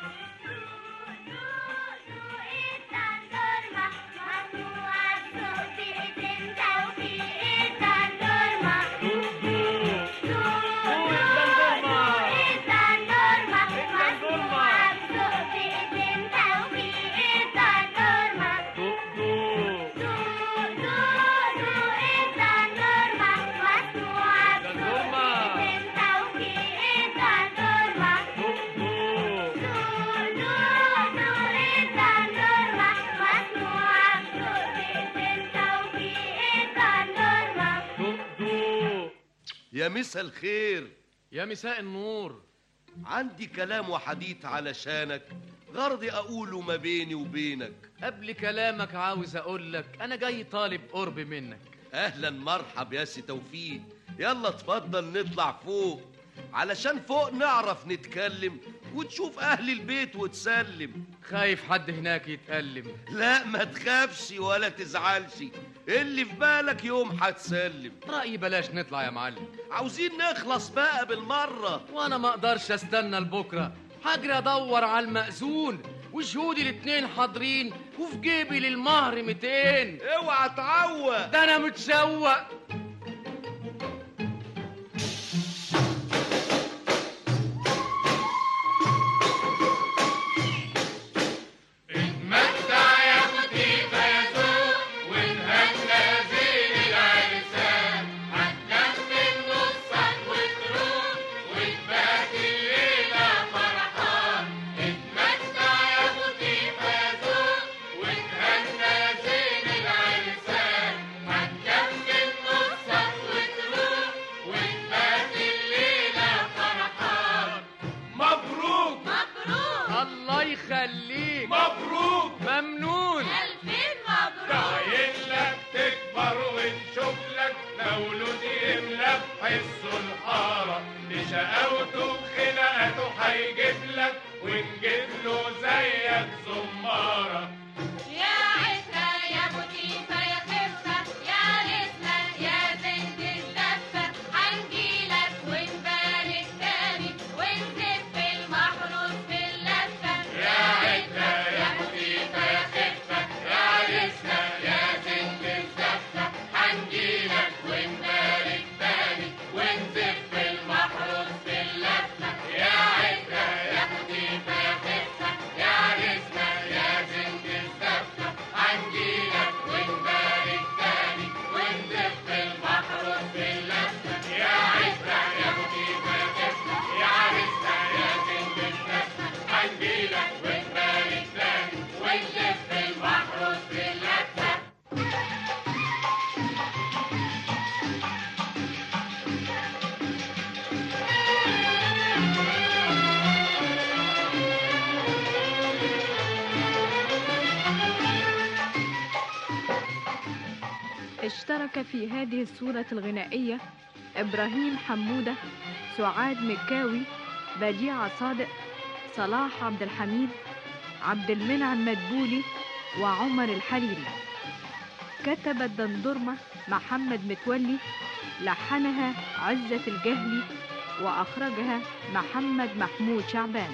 يا مسا الخير يا مساء النور عندي كلام وحديث علشانك غرضي اقوله ما بيني وبينك قبل كلامك عاوز اقول لك انا جاي طالب قرب منك اهلا مرحب يا سي توفيق يلا اتفضل نطلع فوق علشان فوق نعرف نتكلم وتشوف اهل البيت وتسلم خايف حد هناك يتألم لا ما تخافش ولا تزعلش اللي في بالك يوم هتسلم رأيي بلاش نطلع يا معلم عاوزين نخلص بقى بالمرة وانا ما اقدرش استنى لبكره هجري ادور على المأذون وشهودي الاتنين حاضرين وفي جيبي للمهر 200 اوعى تعوق ده انا متشوق اتمتع يا مطيبة يا ذوق وتهنى زين العرسان هتكمل نصك وتروح وتبات الليلة فرحان اتمتع يا مطيبة يا ذوق وتهنى زين العرسان هتكمل نصك وتروح وتبات الليلة فرحان مبروك مبروك الله يخليك مبروك ممنون ألفين مبروك داعين لك تكبر ونشوف لك مولود يملى بحسه الحارة بشقاوته بخناقته هيجيب لك ونجيب له زيك زمارة يا عزة يا مطيفة يا خفة يا عرسنا يا زند الزفة هنجيلك ونبارك تاني ونزف المحروس في اللفة يا عزة يا مطيفة يا خفة يا عرسنا يا زند الزفة هنجيلك ونبارك تاني ونزف المحروس في اللفة يا عزة يا مطيفة يا خفة يا عرسنا يا زند الزفة هنجيلك ونبارك تاني ونزف المحروس في اللفة يا عزة يا مطيفة يا خفة يا عرسنا يا زند الزفة هنجيلك ونبارك تاني ونزف المحروس في اللفة اشترك في هذه الصورة الغنائية إبراهيم حمودة سعاد مكاوي بديعة صادق صلاح عبد الحميد عبد المنعم مدبولي وعمر الحريري كتب الدندرمة محمد متولي لحنها عزة الجهلي وأخرجها محمد محمود شعبان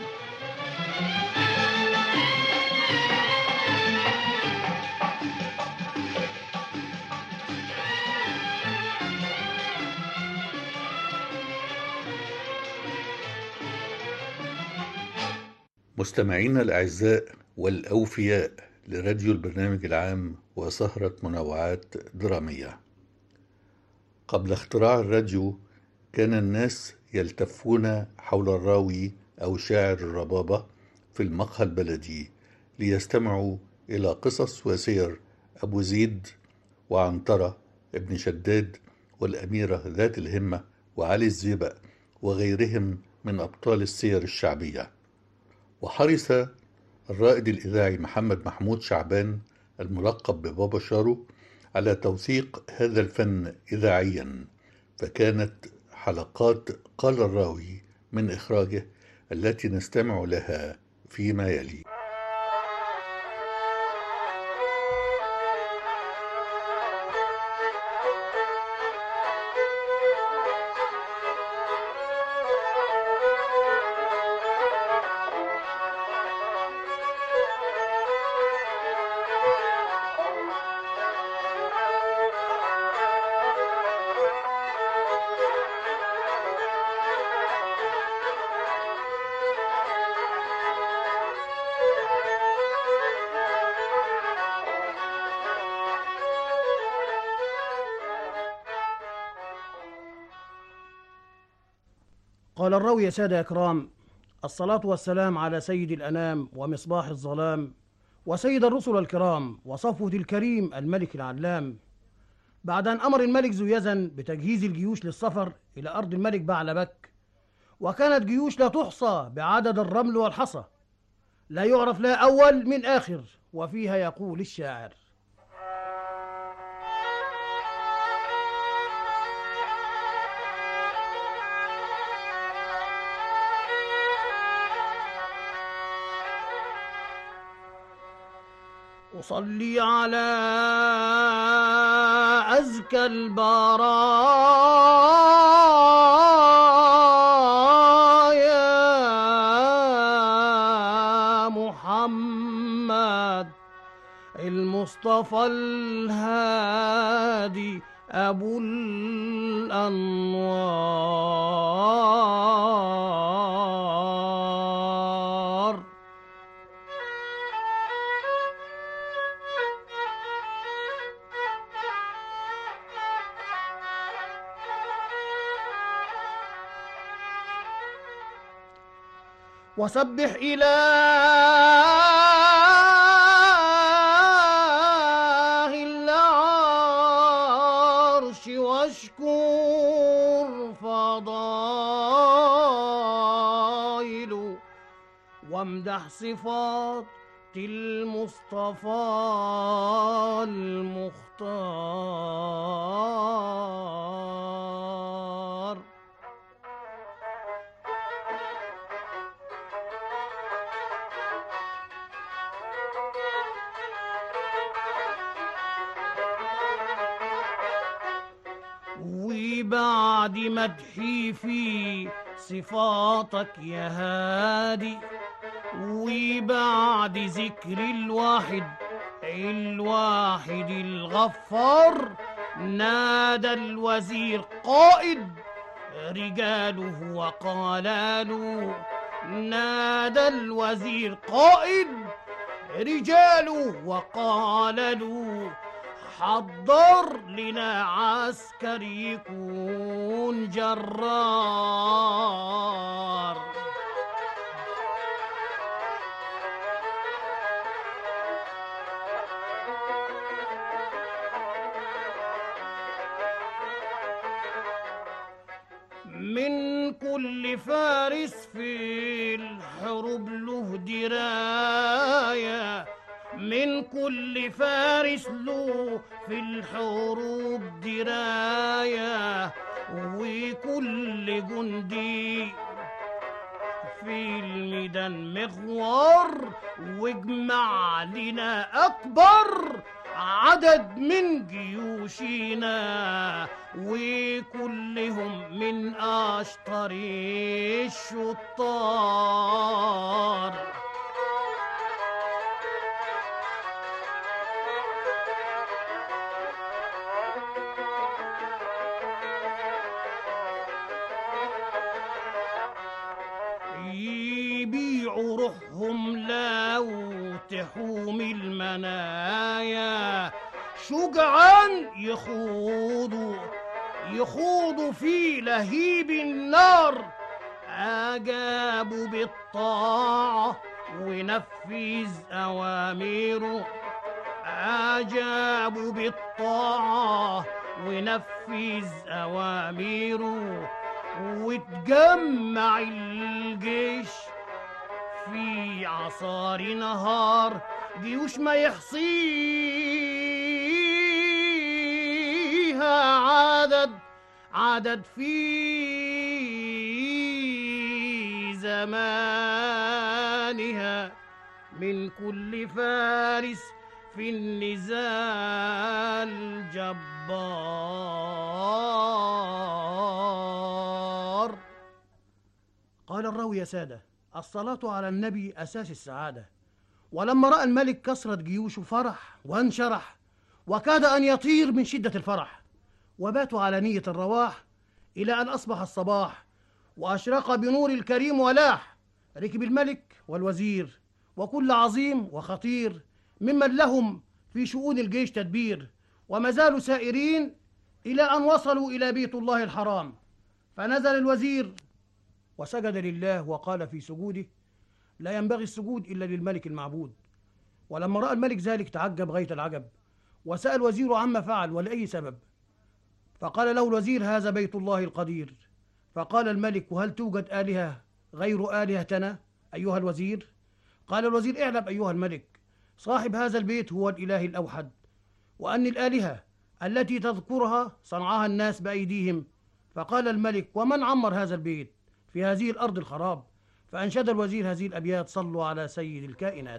مستمعينا الأعزاء والأوفياء لراديو البرنامج العام وسهرة منوعات درامية قبل اختراع الراديو كان الناس يلتفون حول الراوي أو شاعر الربابة في المقهى البلدي ليستمعوا إلى قصص وسير أبو زيد وعنترة ابن شداد والأميرة ذات الهمة وعلي الزيبق وغيرهم من أبطال السير الشعبية وحرص الرائد الإذاعي محمد محمود شعبان الملقب ببابا شارو على توثيق هذا الفن إذاعيا فكانت حلقات قال الراوي من إخراجه التي نستمع لها فيما يلي قال الراوي يا سادة أكرام الصلاة والسلام على سيد الأنام ومصباح الظلام وسيد الرسل الكرام وصفوة الكريم الملك العلام بعد أن أمر الملك ذو يزن بتجهيز الجيوش للسفر إلى أرض الملك بعلبك وكانت جيوش لا تحصى بعدد الرمل والحصى لا يعرف لا أول من آخر وفيها يقول الشاعر أصلي على أزكى البرايا محمد المصطفى الهادي أبو الأنوار وسبح إله العرش واشكر فضائله وامدح صفات المصطفى المختار وبعد مدحي في صفاتك يا هادي وبعد ذكر الواحد الواحد الغفار نادى الوزير قائد رجاله وقال له نادى الوزير قائد رجاله وقال له حضر لنا عسكر يكون جرار من كل فارس في الحروب له درايه من كل فارس له في الحروب دراية وكل جندي في الميدان مغوار واجمع لنا أكبر عدد من جيوشنا وكلهم من أشطر الشطار يبيعوا روحهم لو تحوم المنايا شجعان يخوضوا يخوضوا في لهيب النار أجابوا بالطاعة ونفذ أوامره أجابوا بالطاعة ونفذ أوامره وتجمع الجيش في عصار نهار جيوش ما يحصيها عدد عدد في زمانها من كل فارس في النزال جبار قال الراوي يا سادة الصلاة على النبي أساس السعادة ولما رأى الملك كثرة جيوشه فرح وانشرح وكاد أن يطير من شدة الفرح وباتوا على نية الرواح إلى أن أصبح الصباح وأشرق بنور الكريم ولاح ركب الملك والوزير وكل عظيم وخطير ممن لهم في شؤون الجيش تدبير وما زالوا سائرين إلى أن وصلوا إلى بيت الله الحرام فنزل الوزير وسجد لله وقال في سجوده لا ينبغي السجود إلا للملك المعبود ولما رأى الملك ذلك تعجب غاية العجب وسأل وزيره عما فعل ولأي سبب فقال له الوزير هذا بيت الله القدير فقال الملك وهل توجد آلهة غير آلهتنا أيها الوزير قال الوزير اعلم أيها الملك صاحب هذا البيت هو الإله الأوحد وأن الآلهة التي تذكرها صنعها الناس بأيديهم فقال الملك ومن عمر هذا البيت في هذه الأرض الخراب فأنشد الوزير هذه الأبيات صلوا على سيد الكائنات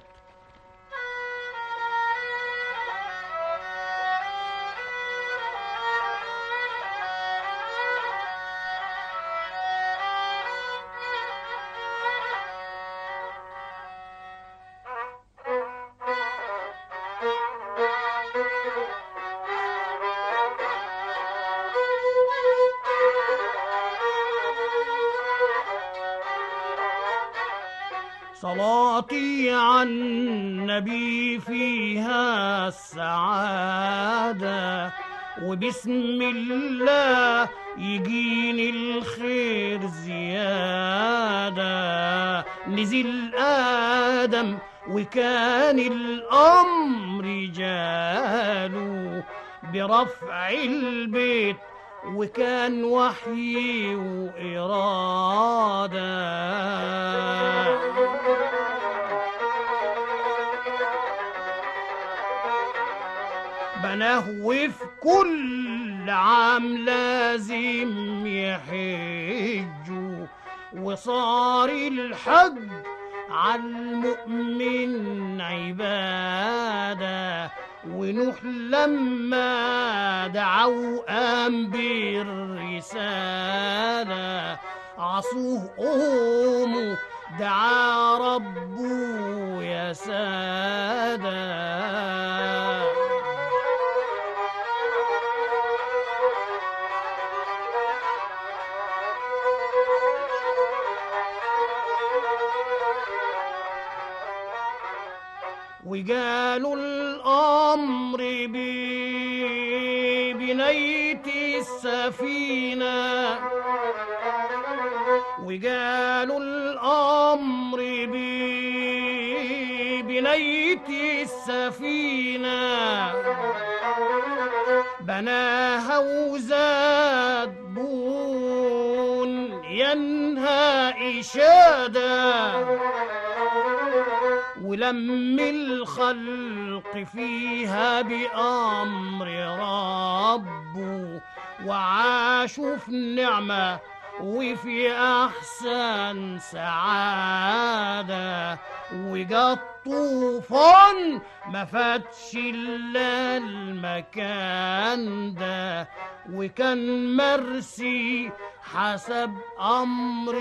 صلاتي على النبي فيها السعادة وبسم الله يجيني الخير زيادة نزل آدم وكان الأمر جاله برفع البيت وكان وحي وإرادة بناه وفي كل عام لازم يحجوا وصار الحج على المؤمن عبادة ونوح لما دعوا قام بالرسالة عصوه قوموا دعا ربه يا سادة وقالوا الأمر ببنية السفينة وقالوا الأمر ببنية السفينة بناها وزاد بون ينهى إشادة ولم الخلق فيها بأمر ربه وعاشوا في نعمة وفي أحسن سعادة وجا الطوفان ما فاتش إلا المكان ده وكان مرسي حسب أمر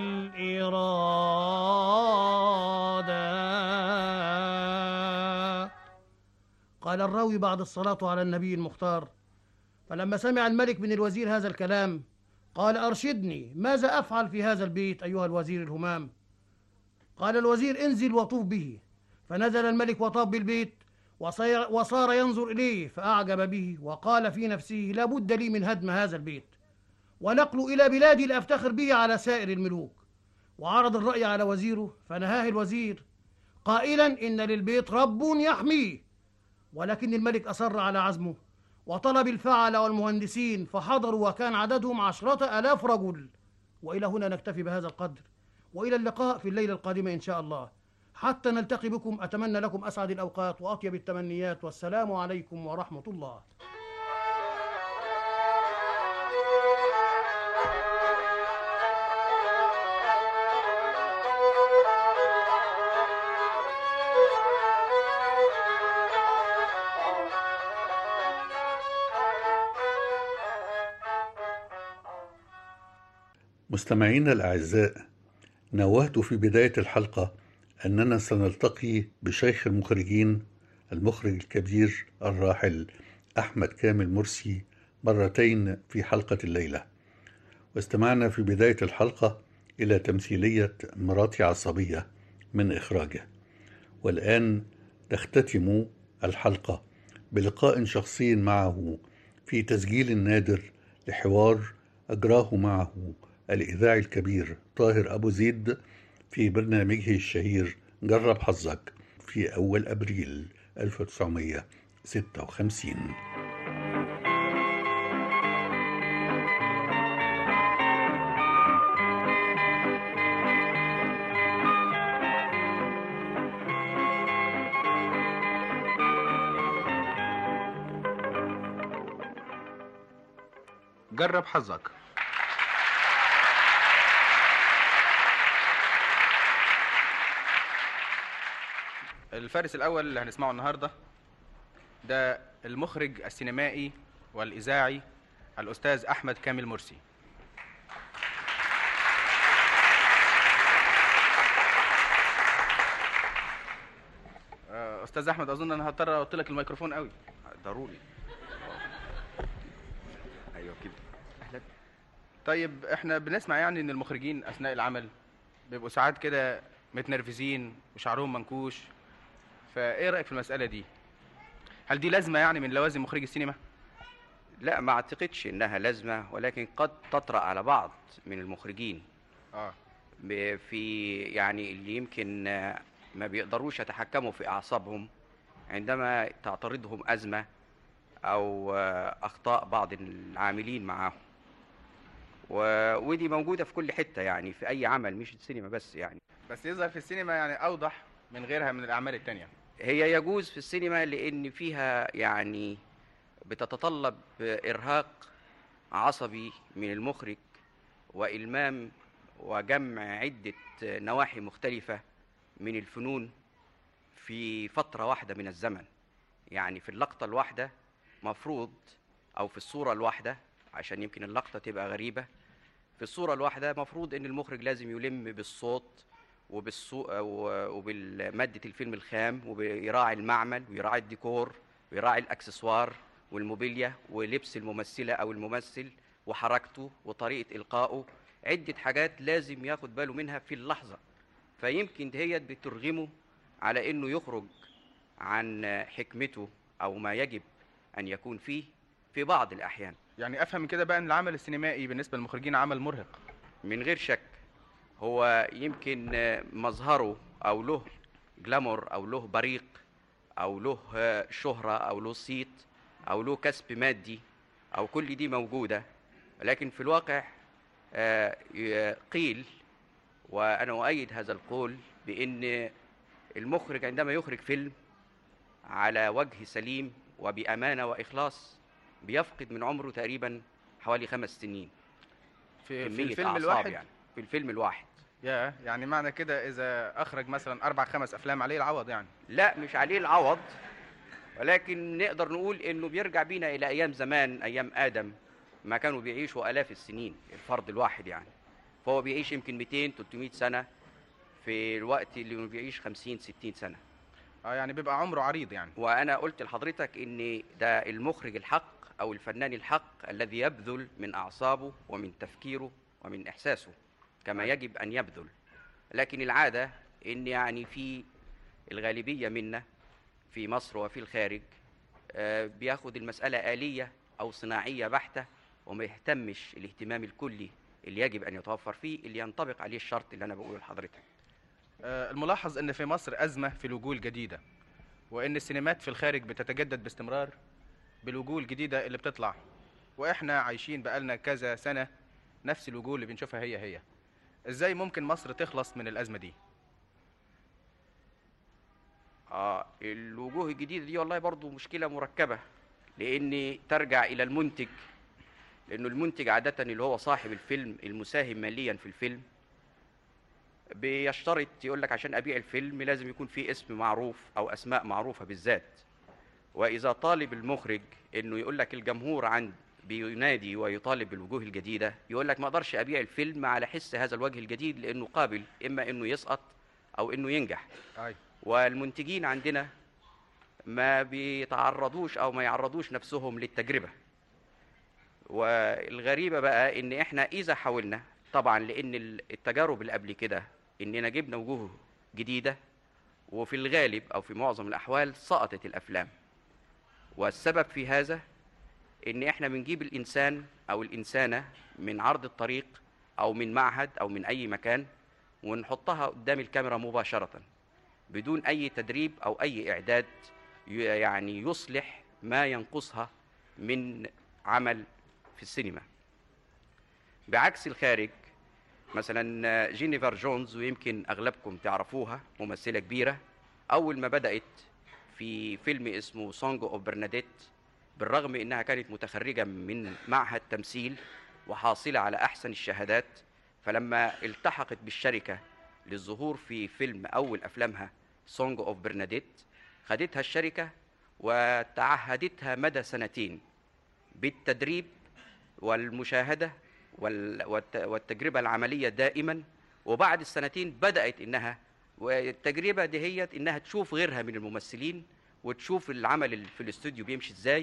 الإرادة قال الراوي بعد الصلاة على النبي المختار فلما سمع الملك من الوزير هذا الكلام قال أرشدني ماذا أفعل في هذا البيت أيها الوزير الهمام قال الوزير انزل وطوف به فنزل الملك وطاف بالبيت وصير وصار ينظر إليه فأعجب به وقال في نفسه لا بد لي من هدم هذا البيت ونقله إلى بلادي لأفتخر به على سائر الملوك وعرض الرأي على وزيره فنهاه الوزير قائلا إن للبيت رب يحميه ولكن الملك أصر على عزمه وطلب الفعل والمهندسين فحضروا وكان عددهم عشرة ألاف رجل وإلى هنا نكتفي بهذا القدر وإلى اللقاء في الليلة القادمة إن شاء الله حتى نلتقي بكم أتمنى لكم أسعد الأوقات وأطيب التمنيات والسلام عليكم ورحمة الله مستمعينا الأعزاء نوهت في بداية الحلقة أننا سنلتقي بشيخ المخرجين المخرج الكبير الراحل أحمد كامل مرسي مرتين في حلقة الليلة واستمعنا في بداية الحلقة إلى تمثيلية مراتي عصبية من إخراجه والآن نختتم الحلقة بلقاء شخصي معه في تسجيل نادر لحوار أجراه معه الإذاعي الكبير طاهر أبو زيد في برنامجه الشهير جرب حظك في أول أبريل 1956 جرب حظك الفارس الأول اللي هنسمعه النهاردة ده المخرج السينمائي والإذاعي الأستاذ أحمد كامل مرسي آه، أستاذ أحمد أظن أنا هضطر أوطي لك الميكروفون قوي ضروري أيوه كده أهلا طيب إحنا بنسمع يعني إن المخرجين أثناء العمل بيبقوا ساعات كده متنرفزين وشعرهم منكوش فايه رايك في المساله دي هل دي لازمه يعني من لوازم مخرج السينما لا ما اعتقدش انها لازمه ولكن قد تطرا على بعض من المخرجين اه ب- في يعني اللي يمكن آه، ما بيقدروش يتحكموا في اعصابهم عندما تعترضهم ازمه او آه، اخطاء بعض العاملين معاهم و- ودي موجوده في كل حته يعني في اي عمل مش السينما بس يعني بس يظهر في السينما يعني اوضح من غيرها من الاعمال التانية هي يجوز في السينما لان فيها يعني بتتطلب ارهاق عصبي من المخرج والمام وجمع عده نواحي مختلفه من الفنون في فتره واحده من الزمن يعني في اللقطه الواحده مفروض او في الصوره الواحده عشان يمكن اللقطه تبقى غريبه في الصوره الواحده مفروض ان المخرج لازم يلم بالصوت وبالسو... و- وبالمادة الفيلم الخام وبيراعي المعمل ويراعي الديكور ويراعي الأكسسوار والموبيليا ولبس الممثلة أو الممثل وحركته وطريقة إلقائه عدة حاجات لازم ياخد باله منها في اللحظة فيمكن دهيت بترغمه على إنه يخرج عن حكمته أو ما يجب أن يكون فيه في بعض الأحيان يعني افهم من كده بقى ان العمل السينمائي بالنسبه للمخرجين عمل مرهق من غير شك هو يمكن آه، مظهره او له جلامور او له بريق او له آه، شهرة او له صيت او له كسب مادي او كل دي موجودة لكن في الواقع آه، ي- قيل وانا اؤيد هذا القول بان المخرج عندما يخرج فيلم على وجه سليم وبامانه واخلاص بيفقد من عمره تقريبا حوالي خمس سنين في, في كمية الفيلم أعصاب الواحد يعني في الفيلم الواحد يا يعني معنى كده اذا اخرج مثلا اربع خمس افلام عليه العوض يعني لا مش عليه العوض ولكن نقدر نقول انه بيرجع بينا الى ايام زمان ايام ادم ما كانوا بيعيشوا الاف السنين الفرد الواحد يعني فهو بيعيش يمكن 200 300 سنه في الوقت اللي إنه بيعيش 50 60 سنه اه يعني بيبقى عمره عريض يعني وانا قلت لحضرتك ان ده المخرج الحق او الفنان الحق الذي يبذل من اعصابه ومن تفكيره ومن احساسه كما يجب ان يبذل لكن العاده ان يعني في الغالبيه منا في مصر وفي الخارج آه، بياخد المساله اليه او صناعيه بحته وما يهتمش الاهتمام الكلي اللي يجب ان يتوفر فيه اللي ينطبق عليه الشرط اللي انا بقوله لحضرتك آه، الملاحظ ان في مصر ازمه في الوجوه الجديده وان السينمات في الخارج بتتجدد باستمرار بالوجوه الجديده اللي بتطلع واحنا عايشين بقالنا كذا سنه نفس الوجوه اللي بنشوفها هي هي ازاي ممكن مصر تخلص من الازمه دي اه الوجوه الجديده دي والله برضو مشكله مركبه لان ترجع الى المنتج لانه المنتج عاده اللي هو صاحب الفيلم المساهم ماليا في الفيلم بيشترط يقول لك عشان ابيع الفيلم لازم يكون في اسم معروف او اسماء معروفه بالذات واذا طالب المخرج انه يقول لك الجمهور عند بينادي ويطالب بالوجوه الجديده يقول لك ما اقدرش ابيع الفيلم على حس هذا الوجه الجديد لانه قابل اما انه يسقط او انه ينجح أي. والمنتجين عندنا ما بيتعرضوش او ما يعرضوش نفسهم للتجربه والغريبه بقى ان احنا اذا حاولنا طبعا لان التجارب اللي قبل كده اننا جبنا وجوه جديده وفي الغالب او في معظم الاحوال سقطت الافلام والسبب في هذا ان احنا بنجيب الانسان او الانسانه من عرض الطريق او من معهد او من اي مكان ونحطها قدام الكاميرا مباشره بدون اي تدريب او اي اعداد ي- يعني يصلح ما ينقصها من عمل في السينما بعكس الخارج مثلا جينيفر جونز ويمكن اغلبكم تعرفوها ممثله كبيره اول ما بدات في فيلم اسمه سونج اوف برناديت بالرغم انها كانت متخرجه من معهد تمثيل وحاصله على احسن الشهادات فلما التحقت بالشركه للظهور في فيلم اول افلامها سونج اوف برناديت خدتها الشركه وتعهدتها مدى سنتين بالتدريب والمشاهده وال- والت- والتجربه العمليه دائما وبعد السنتين بدات انها والتجربه دي هي انها تشوف غيرها من الممثلين وتشوف العمل ال- في الاستوديو بيمشي ازاي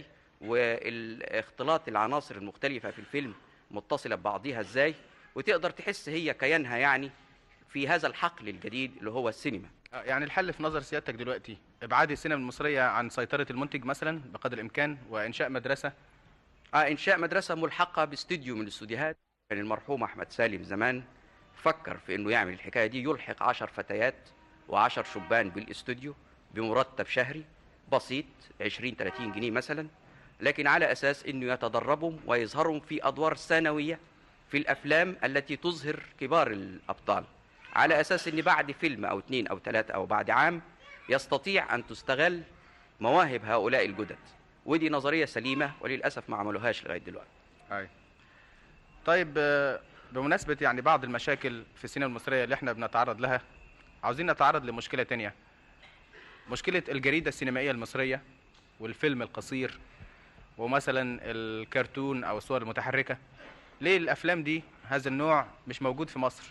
واختلاط العناصر المختلفه في الفيلم متصله ببعضها ازاي وتقدر تحس هي كيانها يعني في هذا الحقل الجديد اللي هو السينما آه، يعني الحل في نظر سيادتك دلوقتي ابعاد السينما المصريه عن سيطره المنتج مثلا بقدر الامكان وانشاء مدرسه آه إنشاء مدرسة ملحقة باستديو من الاستوديوهات كان المرحوم أحمد سالم زمان فكر في إنه يعمل الحكاية دي يلحق عشر فتيات وعشر شبان بالاستوديو بمرتب شهري بسيط 20 30 جنيه مثلا لكن على أساس إنه يتدربهم ويظهرهم في أدوار ثانوية في الأفلام التي تظهر كبار الأبطال على أساس إن بعد فيلم أو اثنين أو ثلاثة أو بعد عام يستطيع أن تستغل مواهب هؤلاء الجدد ودي نظرية سليمة وللأسف ما عملوهاش لغاية دلوقتي أي. طيب آه، بمناسبة يعني بعض المشاكل في السينما المصرية اللي احنا بنتعرض لها عاوزين نتعرض لمشكلة تانية مشكلة الجريدة السينمائية المصرية والفيلم القصير ومثلا الكرتون أو الصور المتحركة ليه الأفلام دي هذا النوع مش موجود في مصر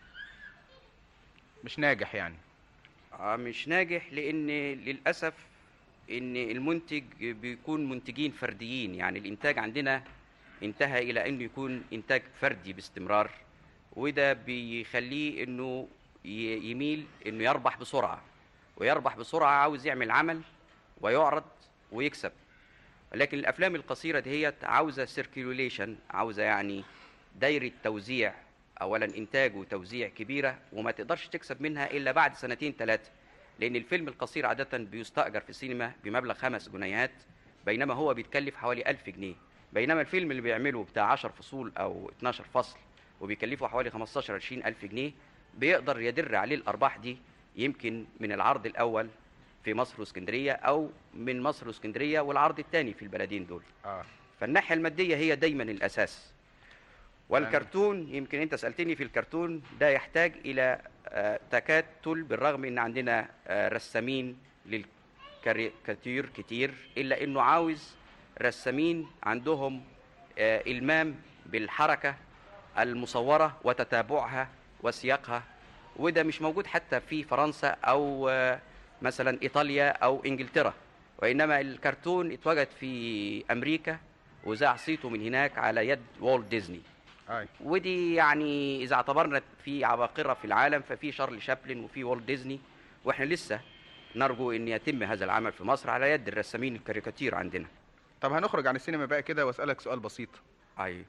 مش ناجح يعني آه، مش ناجح لأن للأسف إن المنتج بيكون منتجين فرديين يعني الإنتاج عندنا انتهى إلى إنه يكون إنتاج فردي باستمرار وده بيخليه إنه ي- يميل إنه يربح بسرعة ويربح بسرعة عاوز يعمل عمل ويعرض ويكسب لكن الأفلام القصيرة دهيت عاوزة سيركيوليشن عاوزة يعني دايرة توزيع أولا إنتاج وتوزيع كبيرة وما تقدرش تكسب منها إلا بعد سنتين ثلاثة لأن الفيلم القصير عادة بيستأجر في السينما بمبلغ خمس جنيهات بينما هو بيتكلف حوالي ألف جنيه بينما الفيلم اللي بيعمله بتاع 10 فصول أو 12 فصل وبيكلفه حوالي 15 20 ألف جنيه بيقدر يدر عليه الأرباح دي يمكن من العرض الأول في مصر واسكندرية أو من مصر واسكندرية والعرض الثاني في البلدين دول آه. فالناحية المادية هي دايما الأساس والكرتون يمكن انت سالتني في الكرتون ده يحتاج الى آه، تكاتل بالرغم ان عندنا آه، رسامين للكاريكاتير كتير الا انه عاوز رسامين عندهم آه، المام بالحركه المصوره وتتابعها وسياقها وده مش موجود حتى في فرنسا او آه، مثلا ايطاليا او انجلترا وانما الكرتون اتوجد في امريكا وذاع صيته من هناك على يد والت ديزني أي. ودي يعني اذا اعتبرنا في عباقره في العالم ففي شارل شابلن وفي والت ديزني واحنا لسه نرجو ان يتم هذا العمل في مصر على يد الرسامين الكاريكاتير عندنا طب هنخرج عن السينما بقى كده واسالك سؤال بسيط ايوه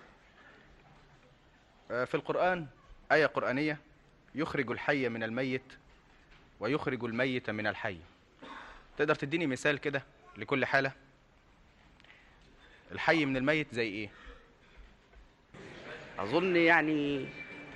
آه، في القران ايه قرانيه يخرج الحي من الميت ويخرج الميت من الحي تقدر تديني مثال كده لكل حاله الحي من الميت زي ايه اظن يعني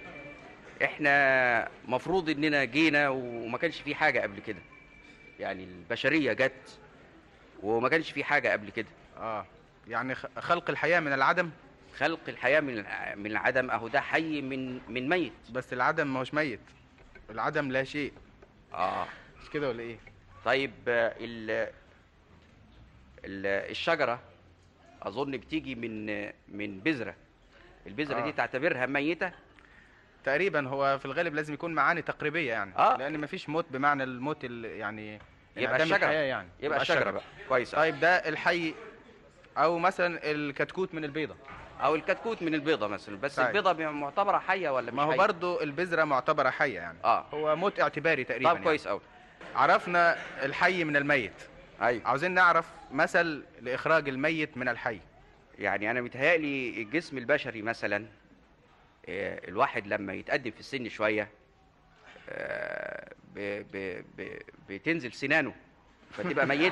احنا مفروض اننا جينا وما كانش في حاجه قبل كده يعني البشريه جت وما كانش في حاجه قبل كده اه يعني خ- خلق الحياه من العدم خلق الحياه من الع- من العدم اهو ده حي من من ميت بس العدم ما هوش ميت العدم لا شيء اه مش كده ولا ايه طيب آه، ال ال الشجره اظن بتيجي من من بذره البذره آه. دي تعتبرها ميته تقريبا هو في الغالب لازم يكون معاني تقريبيه يعني آه. لان مفيش موت بمعنى الموت ال- يعني يبقى انعدام الشجرة. الحياة يعني يبقى الشجرة بقى. كويس أوي. طيب ده الحي او مثلا الكتكوت من البيضه او الكتكوت من البيضه مثلا بس طيب. البيضه معتبره حيه ولا مش ما هو حية؟ برضو البذره معتبره حيه يعني اه هو موت اعتباري تقريبا طب كويس يعني. قوي عرفنا الحي من الميت ايوه عاوزين نعرف مثل لاخراج الميت من الحي يعني انا متهيألي الجسم البشري مثلا آه، الواحد لما يتقدم في السن شويه آه، ب- ب- ب- بتنزل سنانه فتبقى ميته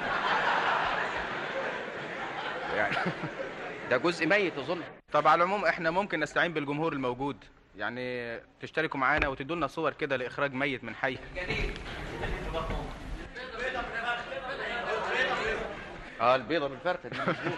يعني ده جزء ميت اظن طب على العموم احنا ممكن نستعين بالجمهور الموجود يعني تشتركوا معانا وتدوا لنا صور كده لاخراج ميت من حي اه البيضه بالفرخه دي مظبوط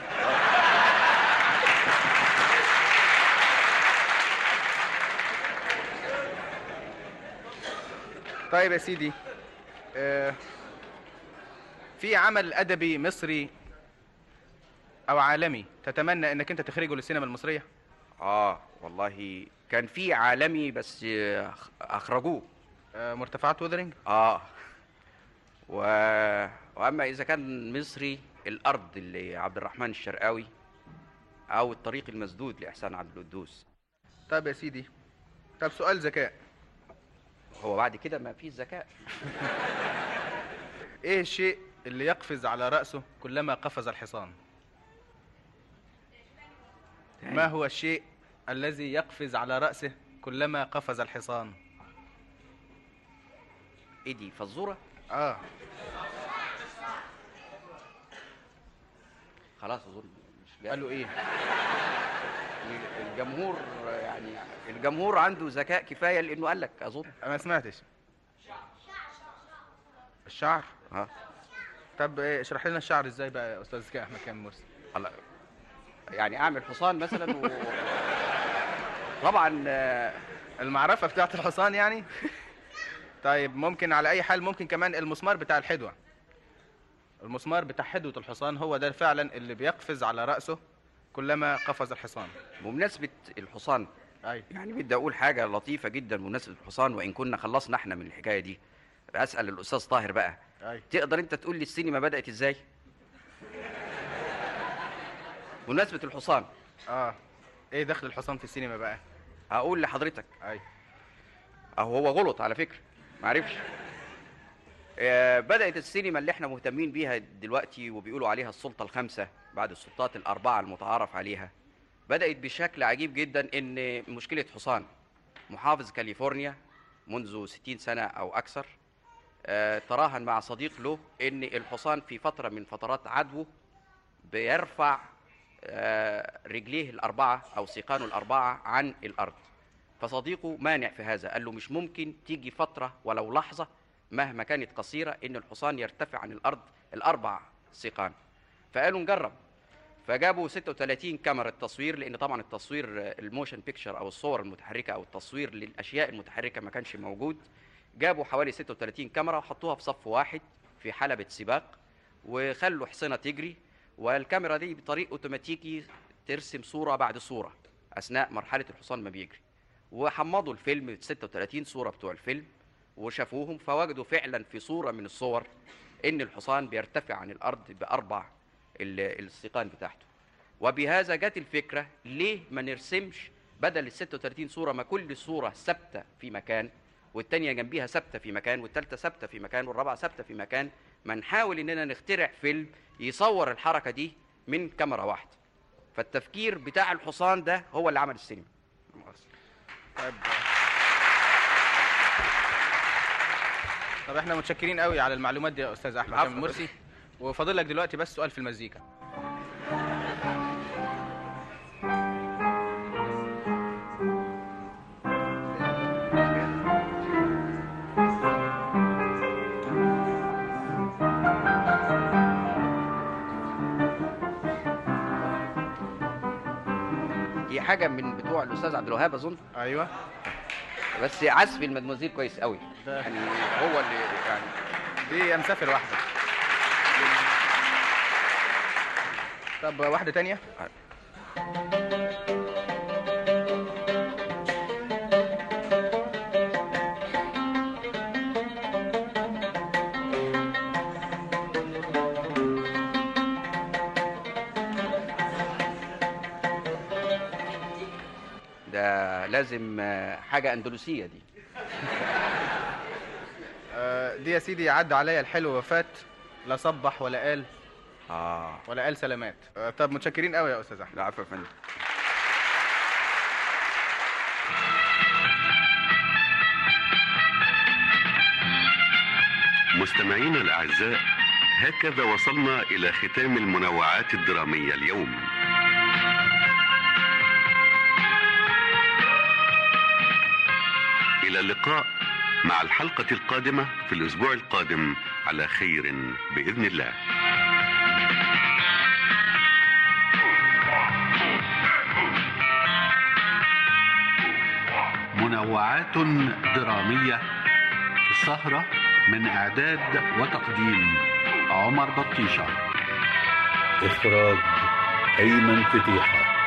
طيب يا سيدي آه، في عمل ادبي مصري او عالمي تتمنى انك انت تخرجه للسينما المصريه اه والله كان في عالمي بس آه، اخرجوه آه، مرتفعات وذرنج اه و... واما اذا كان مصري الارض اللي عبد الرحمن الشرقاوي او الطريق المسدود لاحسان عبد القدوس طيب يا سيدي طب سؤال ذكاء هو بعد كده ما فيش ذكاء ايه الشيء اللي يقفز على راسه كلما قفز الحصان ما هو الشيء الذي يقفز على راسه كلما قفز الحصان ايه دي فزوره اه خلاص اظن مش جاي. قالوا ايه الجمهور يعني الجمهور عنده ذكاء كفايه لانه قال لك اظن ما سمعتش الشعر ها طب إيه، اشرح لنا الشعر ازاي بقى يا استاذ ذكاء احمد كامل مرسي هلا يعني اعمل حصان مثلا و... طبعا آه، المعرفه بتاعت الحصان يعني طيب ممكن على اي حال ممكن كمان المسمار بتاع الحدوه المسمار بتاع حدوه الحصان هو ده فعلا اللي بيقفز على راسه كلما قفز الحصان بمناسبه الحصان ايوه يعني بدي اقول حاجه لطيفه جدا بمناسبه الحصان وان كنا خلصنا احنا من الحكايه دي اسال الاستاذ طاهر بقى ايوه تقدر انت تقول لي السينما بدات ازاي بمناسبه الحصان اه ايه دخل الحصان في السينما بقى هقول لحضرتك ايوه اهو هو غلط على فكره معرفش آه، بدأت السينما اللي احنا مهتمين بيها دلوقتي وبيقولوا عليها السلطة الخامسة بعد السلطات الأربعة المتعارف عليها بدأت بشكل عجيب جدا إن مشكلة حصان محافظ كاليفورنيا منذ 60 سنة أو أكثر آه، تراهن مع صديق له إن الحصان في فترة من فترات عدوه بيرفع آه، رجليه الأربعة أو سيقانه الأربعة عن الأرض فصديقه مانع في هذا قال له مش ممكن تيجي فترة ولو لحظة مهما كانت قصيرة إن الحصان يرتفع عن الأرض الأربع سيقان فقالوا نجرب فجابوا 36 كاميرا تصوير لان طبعا التصوير آه، الموشن بيكتشر او الصور المتحركه او التصوير للاشياء المتحركه ما كانش موجود جابوا حوالي 36 كاميرا وحطوها في صف واحد في حلبة سباق وخلوا حصنة تجري والكاميرا دي بطريق اوتوماتيكي ترسم صورة بعد صورة اثناء مرحلة الحصان ما بيجري وحمضوا الفيلم 36 صورة بتوع الفيلم وشافوهم فوجدوا فعلا في صورة من الصور ان الحصان بيرتفع عن الارض باربع ال- السيقان بتاعته وبهذا جت الفكره ليه ما نرسمش بدل ال 36 صوره ما كل صوره ثابته في مكان والتانية جنبيها ثابته في مكان والتالتة ثابته في مكان والرابعه ثابته في مكان ما نحاول اننا نخترع فيلم يصور الحركه دي من كاميرا واحده فالتفكير بتاع الحصان ده هو اللي عمل السينما طيب طب احنا متشكرين قوي على المعلومات دي يا استاذ احمد العفو. كامل مرسي وفاضل لك دلوقتي بس سؤال في المزيكا دي حاجه من بتوع الاستاذ عبد الوهاب اظن ايوه بس عزف المدموزيل كويس قوي ده- يعني هو اللي يعني دي يا مسافر واحده طب واحده تانية ده لازم آه، حاجه اندلسيه دي آه، دي يا سيدي عدى عليا الحلو وفات لا صبح ولا قال اه ولا قال سلامات آه، طب متشكرين قوي يا استاذ احمد العفو يا فندم مستمعينا الأعزاء هكذا وصلنا إلى ختام المنوعات الدرامية اليوم إلى اللقاء مع الحلقة القادمة في الأسبوع القادم على خير بإذن الله منوعات درامية سهرة من إعداد وتقديم عمر بطيشة إخراج أيمن فتيحة